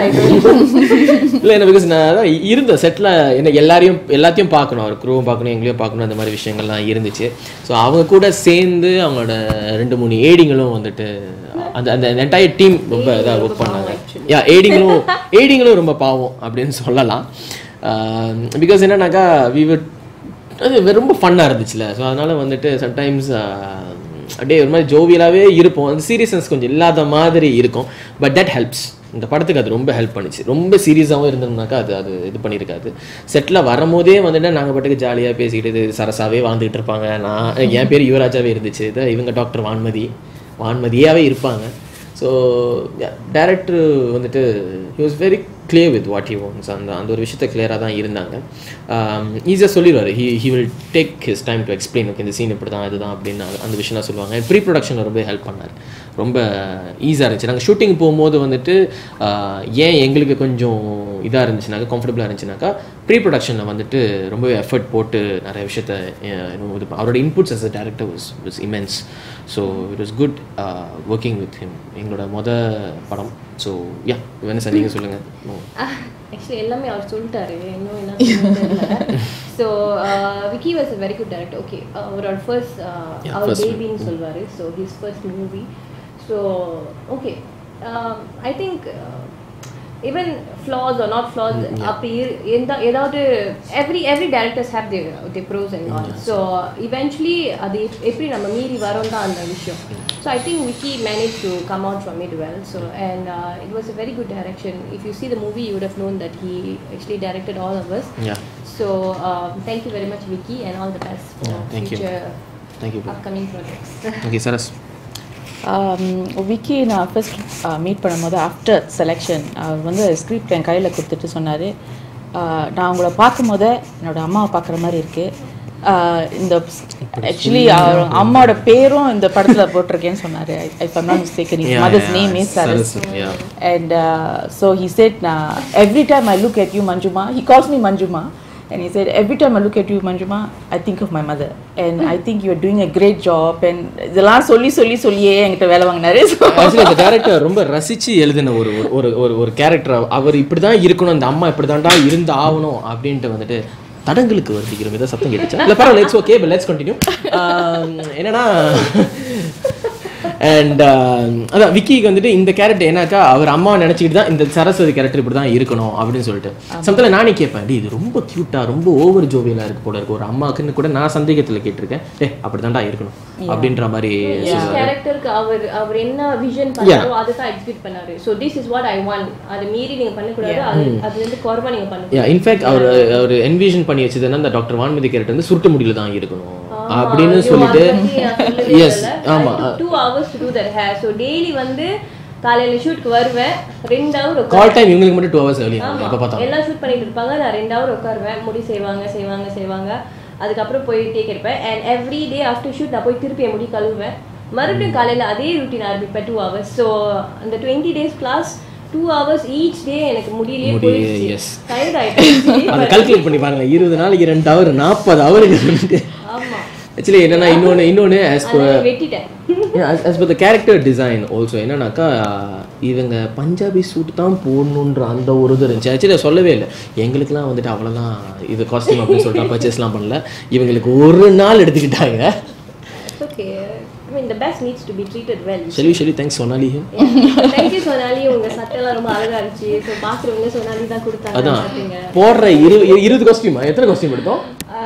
இல்லை என்ன பிகாஸ் நான் அதான் இருந்த செட்டில் என்ன எல்லாரையும் எல்லாத்தையும் பார்க்கணும் அவர் குரூவும் பார்க்கணும் எங்களையும் பார்க்கணும் அந்த மாதிரி விஷயங்கள்லாம் இருந்துச்சு ஸோ அவங்க கூட சேர்ந்து அவங்களோட ரெண்டு மூணு ஏடிங்களும் வந்துட்டு அந்த அந்த என்டையர் டீம் ரொம்ப இதாக ஒர்க் பண்ணாங்க யா ஏடிங்களும் ஏடிங்களும் ரொம்ப பாவம் அப்படின்னு சொல்லலாம் பிகாஸ் என்னன்னாக்கா வி அது ரொம்ப ஃபன்னாக இருந்துச்சுல ஸோ அதனால் வந்துட்டு சம்டைம்ஸ் அப்படியே ஒரு மாதிரி ஜோவியலாகவே இருப்போம் அந்த சீரியஸ்னஸ் கொஞ்சம் இல்லாத மாதிரி இருக்கும் பட் தட் ஹெல்ப்ஸ் இந்த படத்துக்கு அது ரொம்ப ஹெல்ப் பண்ணுச்சு ரொம்ப சீரியஸாகவும் இருந்தோம்னாக்கா அது அது இது பண்ணியிருக்காது செட்டில் வரும்போதே வந்துட்டு நாங்கள் பாட்டுக்கு ஜாலியாக பேசிக்கிட்டு இது சரசாவே வாழ்ந்துகிட்டு இருப்பாங்க நான் என் பேர் யுவராஜாவே இருந்துச்சு இது இவங்க டாக்டர் வான்மதி வான்மதியாகவே இருப்பாங்க ஸோ டேரக்டர் வந்துட்டு he was very clear with what he wants அந்த அந்த ஒரு விஷயத்த கிளியராக தான் இருந்தாங்க ஈஸியாக சொல்லிடுவார் he he will take his time to explain okay இந்த சீன் இப்படி தான் இதுதான் அப்படின்னு அந்த- அந்த விஷயம்லாம் சொல்லுவாங்க ப்ரீ ப்ரொடக்ஷனில் ரொம்ப ஹெல்ப் பண்ணார் ரொம்ப ஈஸியாக இருந்துச்சு நாங்கள் ஷூட்டிங் போகும்போது வந்துட்டு ஆஹ், ஏன் எங்களுக்கு கொஞ்சம் இதாக இருந்துச்சுனாக்கா கம்ஃபர்டபுளாக இருந்துச்சுனாக்கா ப்ரீ ப்ரொடக்ஷனில் வந்துட்டு ரொம்பவே எஃபர்ட் போட்டு நிறைய விஷயத்த அஹ், இன்னும் இது ப- அவரோட inputs as a director was was immense so it was good working with him எங்களோட மொத படம் ஸோ யா வேணும் சார் நீங்கள் சொல்லுங்கள் ஆக்சுவலி எல்லாமே அவர் சொல்லிட்டாரு இன்னும் என்ன so Vicky was a very good director okay அவரோட ஃபர்ஸ்ட் Yeah, அவர் first பேபின்னு சொல்வார் so his first movie so okay I think even flaws or not flaws அப்படி இரு- எந்த ஏதாவது every every directors have the the pros and all so eventually அது எப்- எப்படி நம்ம மீறி வரோம் தான் அந்த விஷயம் so I think Vicky manage to come out from it well so and it was a very good direction if you see the movie you would have known that he actually directed all of us yeah so um, thank you very much Vicky and all the best for Yeah, thank you. future thank you upcoming projects okay Saras Vicky நான் first meet பண்ணும்போது after selection அவர் வந்து script என் கையில் கொடுத்துட்டு சொன்னார் நான் உங்களை பார்க்கும் போதே என்னோட அம்மாவை பார்க்குற மாதிரி இருக்குது இந்த ஆக்சுவலி அம்மாவோட பேரும் இந்த படத்தில் போட்டிருக்கேன்னு சொன்னார் ஐ ஃபம் not mistaken Yeah, mother's yeah, name is Saras Saras, yeah. And uh, so he said, uh, every time I look at you, Manjuma, he calls me Manjuma. And he said, every time I look at you, Manjuma, I think of my mother. And I think you're doing a great job. And இதெல்லாம் சொல்லி சொல்லி சொல்லியே என்கிட்ட வேலை வாங்கினாரு So, actually இந்த character ரொம்ப ரசிச்சு எழுதின ஒரு ஒரு- ஒரு ஒரு ஒரு கேரக்டர் அவர் இப்படி தான் இருக்கணும் இந்த அம்மா இப்படி தான்டா இருந்து ஆகணும் அப்படின்ட்டு வந்துட்டு தடங்களுக்கு வருதிக்கிறோம் ஏதோ சத்தம் கேட்டுச்சா இல்லை பரவாயில்ல it's okay but let's continue என்னன்னா அண்ட் அதான் விக்கிக்கு வந்துட்டு இந்த கேரக்டர் என்னக்கா அவர் அம்மா நினைச்சிட்டு தான் இந்த சரஸ்வதி கேரக்டர் இப்படி தான் இருக்கணும் அப்படின்னு சொல்லிட்டு சமத்தில் நானே கேட்பேன் "டேய், இது ரொம்ப க்யூட்டா ரொம்ப ஓவர் ஜோவியலா இருக்கு போல இருக்கு ஒரு அம்மாக்குன்னு கூட நான் சந்தேகத்துல கேட்டிருக்கேன் டே அப்படிதான்டா இருக்கணும் அப்படின்ற மாதிரி சொல்லுவாரு கேரக்டருக்கு அவர் அவர் என்ன விஷன் பண்ணாரோ அதை தான் எக்ஸிக்யூட் பண்ணாரு so this is what I want அதை மீறி நீங்க பண்ணக்கூடாது அது அதுல இருந்து குறைவா நீங்க பண்ணக்கூடாது யா இன்ஃபேக்ட் அவர் அவர் என்விஷன் பண்ணி வச்சது என்ன அந்த டாக்டர் வான்மதி கேரக்டர் வந்து சுருட்டு முடியல தான் இருக்கணும் அப்படின்னு சொல்லிட்டு எஸ் ஆமா two hours to do that hair so daily வந்து காலையில ஷூட்க்கு வருவேன் ரெண்டு ஹவர் கால் டைம் இவங்களுக்கு மட்டும் டூ ஹவர்ஸ் ஏர்லி எப்போ பார்த்தா எல்லாம் ஷூட் பண்ணிட்டு இருப்பாங்க நான் ரெண்டு ஹவர் உட்காருவேன் முடி செய்வாங்க செய்வாங்க செய்வாங்க அதுக்கப்புறம் போய் டேக் எடுப்பேன் and every day after shoot நான் போய் திருப்பி என் முடி கழுவுவேன் மறுபடியும் காலையில அதே ரூட்டீன் ஆரம்பிப்பேன் டூ ஹவர்ஸ் ஸோ அந்த twenty days class two hours each day எனக்கு முடியிலே முடி, போயிடுச்சு yes. டயர்ட் ஆயிடுச்சு அதை கால்குலேட் பண்ணி பாருங்க இருபது நாளைக்கு ரெண்டு ஹவர் நாற்பது ஹவருக்கு வந்துட்டு ஆமா ஆக்சுவலி என்னன்னா இன்னொன்று இன்னொன்று ஆஸ் அதனால வெட்டிட்டேன் as per the character design also என்னன்னாக்கா இவங்க பஞ்சாபி சூட் தான் போடணுன்ற அந்த ஒரு இது இருந்துச்சு ஆக்சுவலி சொல்லவே இல்லை எங்களுக்குலாம் வந்துட்டு அவ்வளோதான் இது காஸ்டியூம் அப்படின்னு சொல்லிட்டு பர்ச்சேஸ்லாம் பண்ணல இவங்களுக்கு ஒரு நாள் எடுத்துக்கிட்டாங்க okay I mean the best needs to be treated well Shelvi Shelvi thanks சொன்னாலி தேங்க்யூ சோனாலி உங்க சட்டைலாம் ரொம்ப அழகா இருந்துச்சு ஸோ பாக்குறவங்க சோனாலி தான் கொடுத்தாங்க அதான் பார்த்தீங்க போடுற இரு இருபது காஸ்டியூமா எத்தனை காஸ்டியூம் எடுத்தோம்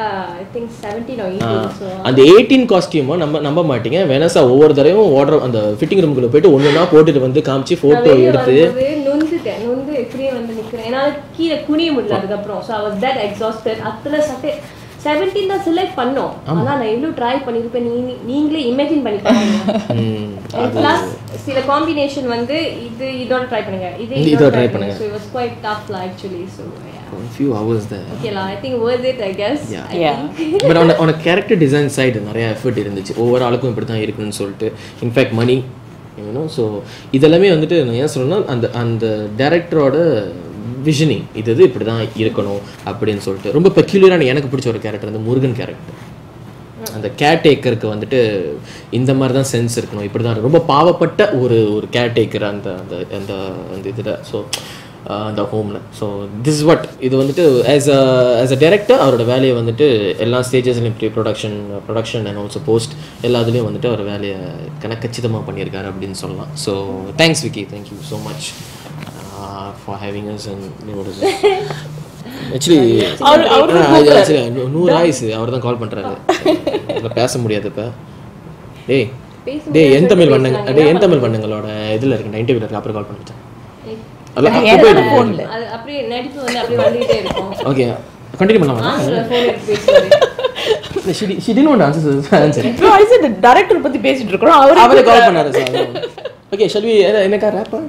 I think seventeen or eighteen so அந்த எயிட்டீன் காஸ்டியூமும் நம்ம நம்ப மாட்டீங்க வெனஸா ஒவ்வொரு தடவையும் ஆர்டர் அந்த ஃபிட்டிங் ரூம்குள்ள போயிட்டு ஒண்ணுனா போட்டுட்டு வந்து காமிச்சு போட்டோ வெளிய எடுத்து வரும்போது நொந்துட்டேன் நொந்து இப்படியே வந்து நிக்கிறேன் என்னால கீழே குனிய முடியல அதுக்கப்புறம் so I was that exhausted அத்தனை சட்டை செவன்டீன் தான் செலக்ட் பண்ணோம் ஆனா நான் எவ்வளவு ட்ரை பண்ணிருப்பேன் நீ நீங்களே இமேஜின் பண்ணி பாருங்க ம், பிளஸ் சில காம்பினேஷன் வந்து இது இதோட ட்ரை பண்ணுங்க இது இது இதோட try ட்ரை பண்ணுங்க. பண்ணுங்க so it was quite tough actually so few hours தான் ஓகே லா I think worth it I guess Yeah. Yeah. But அவன அவன கேரக்டர் டிசைன் சைடு நிறைய எஃபர்ட் இருந்துச்சு ஒவ்வொரு ஆளுக்கும் இப்படி தான் இருக்குன்னு சொல்லிட்டு இன்ஃபேக்ட் மணி யூனோ ஸோ இதெல்லாமே வந்துட்டு நான் ஏன் சொல்லணும்னா அந்த அந்த டேரக்டரோட விஷனிங் இது இது இப்படி தான் இருக்கணும் அப்படின்னு சொல்லிட்டு ரொம்ப பெக்யூலியரான எனக்கு பிடிச்ச ஒரு கேரக்டர் வந்து முருகன் கேரக்டர் அந்த கேர்டேக்கருக்கு வந்துட்டு இந்த மாதிரி தான் சென்ஸ் இருக்கணும் இப்படி தான் ரொம்ப பாவப்பட்ட ஒரு ஒரு கேர்டேக்கர் அந்த அந்த அந்த அந்த இதில் ஸோ அந்த ஹோமில் ஸோ திஸ் வாட் இது வந்துட்டு as a as a director அவரோட வேலையை வந்துட்டு எல்லா ஸ்டேஜஸ்லையும் pre production production and also post எல்லாத்துலேயும் வந்துட்டு அவர் வேலையை கணக்கச்சிதமாக பண்ணியிருக்காரு அப்படின்னு சொல்லலாம் so thanks Vicky thank you so much for having us and actually அவரு- அவரு நூறு ஆயுசு அவர் தான் கால் பண்ணுறாரு இதில் பேச முடியாது இப்போ டேய் பேச டேய் என் தமிழ் வண்ணங்க டேய் என் தமிழ் வண்ணங்களோட இதில் இருக்கு இன்டர்வியூல இருக்கு அப்புறம் கால் பண்ணிட்டேன் அல்ல ஃபோன்ல அது அப்படியே நடிப்பு வந்து அப்படியே வந்துட்டே இருக்கும் ஓகே கண்டினியூ பண்ணலாமா ஆன்சர் ஃபோன் எடுத்து பேசுவாரு she she did want answer answer இப்போ ஐ செட் டைரக்டர் பத்தி பேசிட்டு இருக்கோம் அவரு அவரே கால் பண்ணாரு சார் ஓகே ஷல்வி என்னக்கா ரேப்பா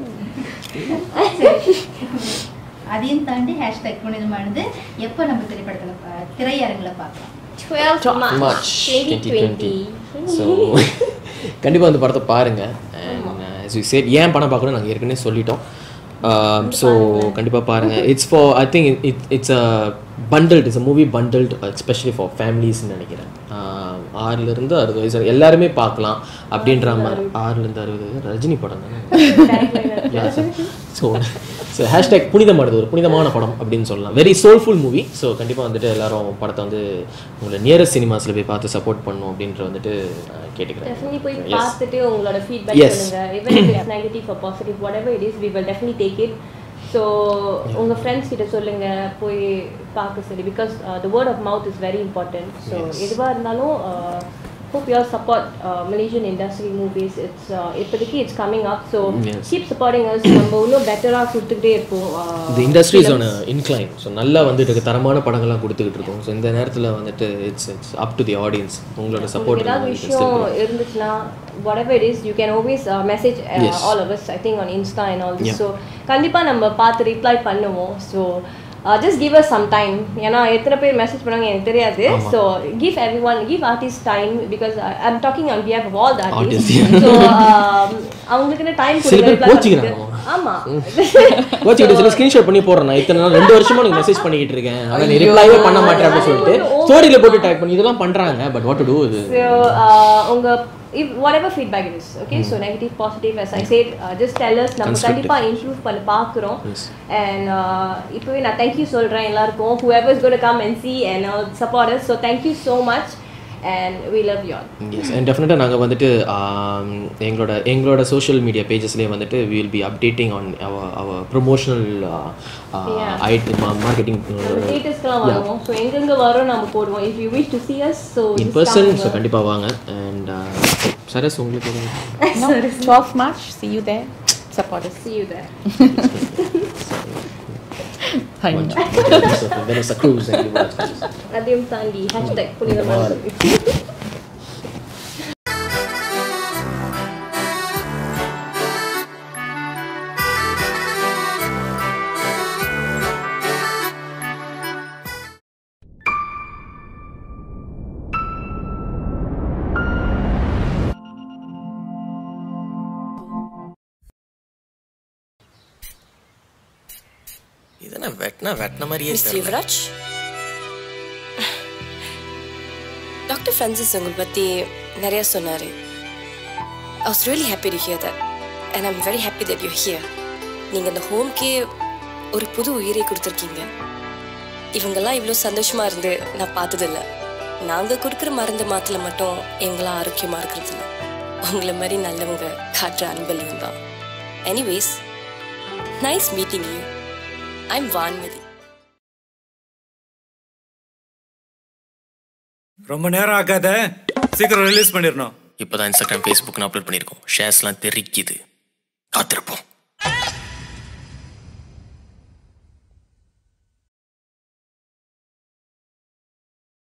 அதையும் தாண்டி ஹேஷ்டேக் புனிதமானது எப்போ நம்ம திரைப்படத்தில் பா- திரையரங்கில் பார்க்கலாம் 12 March மார்ச் 2020 ஸோ கண்டிப்பாக அந்த படத்தை பாருங்க அண்ட் யூ சேட் ஏன் படம் பார்க்கணும் நாங்கள் ஏற்கனவே சொல்லிட்டோம் ஸோ கண்டிப்பாக பாருங்க it's for I think it it's a bundled it's a movie bundled especially for ஃபேமிலிஸ்னு நினைக்கிறேன் ஆஹ் ஆறுலேருந்து அறுபது வயசு எல்லாருமே பார்க்கலாம் அப்படின்ற மாதிரி ஆறுலேருந்து அறுபது வயசு ரஜினி படம் தானே ஸோ ஸோ ஹேஷ்டேக் புனிதமானது ஒரு புனிதமான படம் அப்படின்னு சொல்லலாம் வெரி சோல்ஃபுல் மூவி ஸோ கண்டிப்பாக வந்துட்டு எல்லாரும் படத்தை வந்து உங்களை நியரஸ்ட் சினிமாஸில் போய் பார்த்து சப்போர்ட் பண்ணும் அப்படின்ற வந்துட்டு நான் கேட்டுக்கிறேன் டெஃபினெட்லி போய் Yes. பார்த்துட்டு உங்களோட ஃபீட்பேக் Yes. சொல்லுங்க even if it's negative or positive whatever it is we will definitely take it so உங்க ஃப்ரெண்ட்ஸ் கிட்ட சொல்லுங்க போய் பார்க்க சொல்லி because the word of mouth is very important so எதுவாக இருந்தாலும் hope you support Malaysian industry movies it's இப்போதைக்கு it's coming up so Yes. Keep supporting us நம்ம இன்னும் பெட்டராக கொடுத்துக்கிட்டே இருப்போம் இந்த இண்டஸ்ட்ரீஸ் ஆன இன்க்ளைன் ஸோ நல்லா வந்துட்டு இருக்கு தரமான படங்கள்லாம் கொடுத்துக்கிட்டு இருக்கோம் ஸோ இந்த நேரத்தில் வந்துட்டு it's it's up to the audience உங்களோட உங்களுக்கு ஏதாவது சப்போர்ட் விஷயம் இருந்துச்சுன்னா whatever it is you can always uh, message uh, Yes. all of us i think on insta and all this Yeah. so கண்டிப்பா நம்ம பார்த்து ரிப்ளை பண்ணுவோம் so just give us some time ஏன்னா எத்தனை பேர் மெசேஜ் பண்ணாங்க எனக்கு தெரியாது so give every one give artist time because I am talking on behalf of all the artist Artists, so அவங்களுக்கு டைம் சில கொடுங்க பேர் reply கோச்சிக்கிறாங்க. பண்றதுக்கு. ஆமா கோச்சிக்கிட்டு சில ஸ்க்ரீன்ஷாட் பண்ணி போடுறேன் நான் இத்தனை நாள் ரெண்டு வருஷமா எனக்கு மெசேஜ் பண்ணிக்கிட்டு இருக்கேன் அதை நீ ரிப்ளைவே பண்ண மாட்டேன் அப்படின்னு சொல்லிட்டு ஸ்டோரியில போட்டு டேக் பண்ணி இதெல்லாம் பண்றாங்க பட் வாட் டு டூ இது So, uh, உங்க if whatever feedback it is, okay, so negative, positive, as I said, uh, just tell us. நம்ம Constructive. கண்டிப்பா improve பண்ண பார்க்குறோம் Yes. and uh, இப்போவே நான் thank you சொல்றேன் எல்லாருக்கும் whoever is going to come and see and uh, support us so thank you so much and we love you all yes and டெஃபினட்டாக நாங்கள் வந்துட்டு ஆம், எங்களோட எங்களோட சோஷியல் மீடியா பேஜஸ்லேயே வந்துட்டு will be updating on our our promotional item marketing ஸ்டேட்டஸ்க்குலாம் வருவோம் ஸோ எங்கெங்க வரோம் நம்ம போடுவோம் if you wish to see us so in person so கண்டிப்பாக வாங்க அண்ட் சரஸ் உங்களுக்கு ஒரு- No, 12th March, see you there. Support us. see you there Thank you. Venice of- Venice of cruise and you watch cruise. அதையும் தாண்டி hashtag புனிதமான இதெல்லாம் வெட்டினா வெட்டின மாதிரியே மிஸ்டர் யுவராஜ் டாக்டர் ஃப்ரான்சிஸ் உங்களை பற்றி நிறையா சொன்னார் I was really happy to hear that and I'm very happy that you hear நீங்கள் இந்த ஹோம்க்கே ஒரு புது உயிரை கொடுத்துருக்கீங்க இவங்கெல்லாம் இவ்வளோ சந்தோஷமாக இருந்து நான் பார்த்ததில்ல நாங்கள் கொடுக்குற மருந்து மாத்திரை மட்டும் எங்களாம் ஆரோக்கியமாக இருக்கிறதில்ல உங்களை மாதிரி நல்லவங்க காட்டுற அன்பலையும் தான் anyways nice meeting you I'm Vanmathi ரொம்ப நேரம் ஆகாத சீக்கிரம் ரிலீஸ் பண்ணிடணும் இப்போ தான் இன்ஸ்டாகிராம் ஃபேஸ்புக் அப்லோட் பண்ணியிருக்கோம் ஷேர்ஸ்லாம் தெரிக்குது காத்திருப்போம்